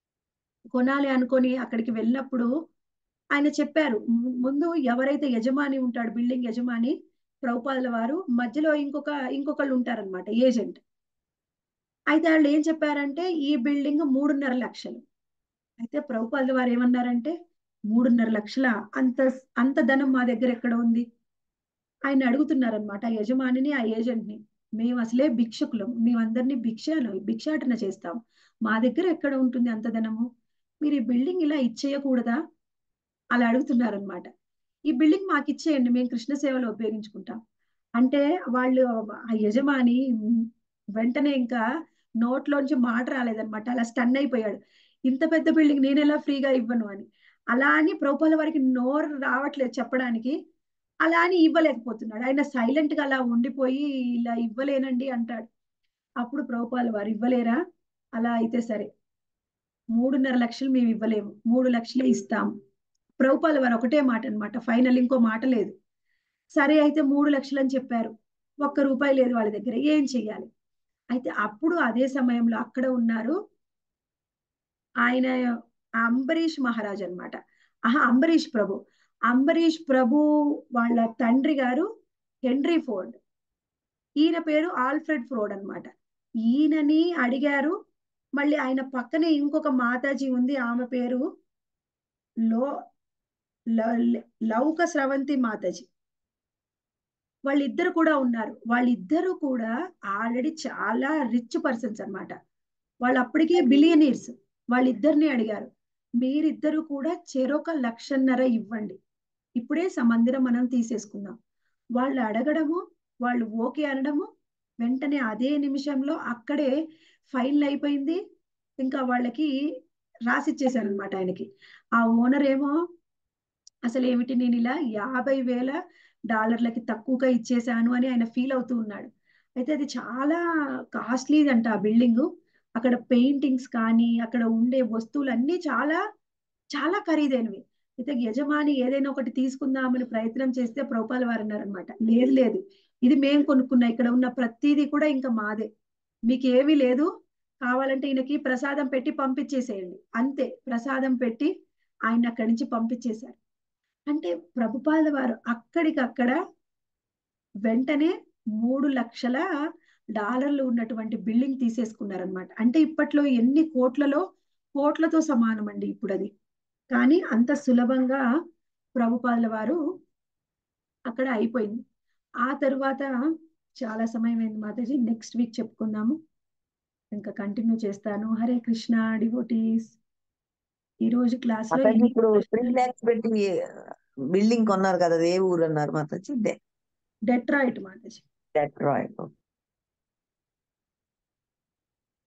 కొనాలి అనుకొని అక్కడికి వెళ్ళినప్పుడు ఆయన చెప్పారు ముందు ఎవరైతే యజమాని ఉంటాడు బిల్డింగ్ యజమాని ప్రభుపాదుల వారు మధ్యలో ఇంకొక ఇంకొకళ్ళు ఉంటారనమాట ఏజెంట్ అయితే వాళ్ళు ఏం చెప్పారంటే ఈ బిల్డింగ్ మూడున్నర లక్షలు అయితే ప్రభుపాదుల వారు ఏమన్నారంటే మూడున్నర లక్షల అంత అంత ధనం మా దగ్గర ఎక్కడ ఉంది ఆయన అడుగుతున్నారనమాట ఆ యజమానిని ఆ ఏజెంట్ని మేము అసలే భిక్షకులం మేమందరినీ భిక్షను భిక్షాటన చేస్తాం మా దగ్గర ఎక్కడ ఉంటుంది అంత ధనము మీరు ఈ బిల్డింగ్ ఇలా ఇచ్చేయకూడదా అలా అడుగుతున్నారనమాట ఈ బిల్డింగ్ మాకు ఇచ్చేయండి మేము కృష్ణ సేవలో ఉపయోగించుకుంటాం అంటే వాళ్ళు ఆ యజమాని వెంటనే ఇంకా నోట్లోంచి మాట రాలేదనమాట అలా స్టన్ అయిపోయాడు ఇంత పెద్ద బిల్డింగ్ నేను ఎలా ఫ్రీగా ఇవ్వను అని అలా అని ప్రభుపాల వారికి నోరు రావట్లేదు చెప్పడానికి అలా అని ఇవ్వలేకపోతున్నాడు ఆయన సైలెంట్ గా అలా ఉండిపోయి ఇలా ఇవ్వలేనండి అంటాడు అప్పుడు ప్రభుపాల వారు ఇవ్వలేరా అలా అయితే సరే మూడున్నర లక్షలు మేము ఇవ్వలేము మూడు లక్షలే ఇస్తాం ప్రభుపాల వారు ఒకటే మాట అనమాట ఫైనల్ ఇంకో మాట లేదు సరే అయితే మూడు లక్షలు అని చెప్పారు ఒక్క రూపాయి లేదు వాళ్ళ దగ్గర ఏం చెయ్యాలి అయితే అప్పుడు అదే సమయంలో అక్కడ ఉన్నారు ఆయన అంబరీష్ మహారాజ్ అన్నమాట ఆహా అంబరీష్ ప్రభు అంబరీష్ ప్రభు వాళ్ళ తండ్రి గారు హెన్రీ ఫోర్డ్ ఈయన పేరు ఆల్ఫ్రెడ్ ఫ్రోడ్ అన్నమాట ఈయనని అడిగారు మళ్ళీ ఆయన పక్కనే ఇంకొక మాతాజీ ఉంది ఆమె పేరు లో ల- లౌక స్రవంతి మాతాజీ వాళ్ళిద్దరు కూడా ఉన్నారు వాళ్ళిద్దరూ కూడా ఆల్రెడీ చాలా రిచ్ పర్సన్స్ అన్నమాట వాళ్ళు అప్పటికే బిలియనీర్స్ వాళ్ళిద్దరిని అడిగారు మీరిద్దరు కూడా చెరొక లక్షన్నర ఇవ్వండి ఇప్పుడే సమందిరం మనం తీసేసుకుందాం వాళ్ళు అడగడము వాళ్ళు ఓకే అనడము వెంటనే అదే నిమిషంలో అక్కడే ఫైల్ అయిపోయింది ఇంకా వాళ్ళకి రాసిచ్చేసారు అనమాట ఆయనకి ఆ ఓనర్ ఏమో అసలు ఏమిటి నేను ఇలా యాభై వేల డాలర్లకి తక్కువగా ఇచ్చేసాను అని ఆయన ఫీల్ అవుతూ ఉన్నాడు అయితే అది చాలా కాస్ట్లీది అంట ఆ బిల్డింగ్ అక్కడ పెయింటింగ్స్ కానీ అక్కడ ఉండే వస్తువులన్నీ చాలా చాలా ఖరీదైనవి అయితే యజమాని ఏదైనా ఒకటి తీసుకుందామని ప్రయత్నం చేస్తే ప్రభుపాల వారు అన్నారనమాట లేదు లేదు ఇది మేము కొనుక్కున్నా ఇక్కడ ఉన్న ప్రతిదీ కూడా ఇంకా మాదే మీకు ఏమీ లేదు కావాలంటే ఈయనకి ప్రసాదం పెట్టి పంపించేసేయండి అంతే ప్రసాదం పెట్టి ఆయన అక్కడి నుంచి పంపించేశారు అంటే ప్రభుపాద వారు అక్కడికక్కడ వెంటనే మూడు లక్షల డాలర్లు ఉన్నటువంటి బిల్డింగ్ తీసేసుకున్నారనమాట అంటే ఇప్పట్లో ఎన్ని కోట్లలో కోట్లతో సమానం అండి ఇప్పుడు అది కానీ అంత సులభంగా ప్రభుపాదుల వారు అక్కడ అయిపోయింది ఆ తరువాత చాలా సమయం అయింది మాతాజీ నెక్స్ట్ వీక్ చెప్పుకుందాము ఇంకా కంటిన్యూ చేస్తాను హరే కృష్ణ డివోటీస్ ఈ రోజు క్లాస్ లో మాతాజీ ఎన్ని ఇప్పుడు త్రీ ప్రశ్నలు ల్యాక్స్ పెట్టి బిల్డింగ్ కొన్నారు కదా అది ఏ ఊరు అన్నారు మాతాజీ డెట్రాయిట్ మాతాజీ డెట్రాయిట్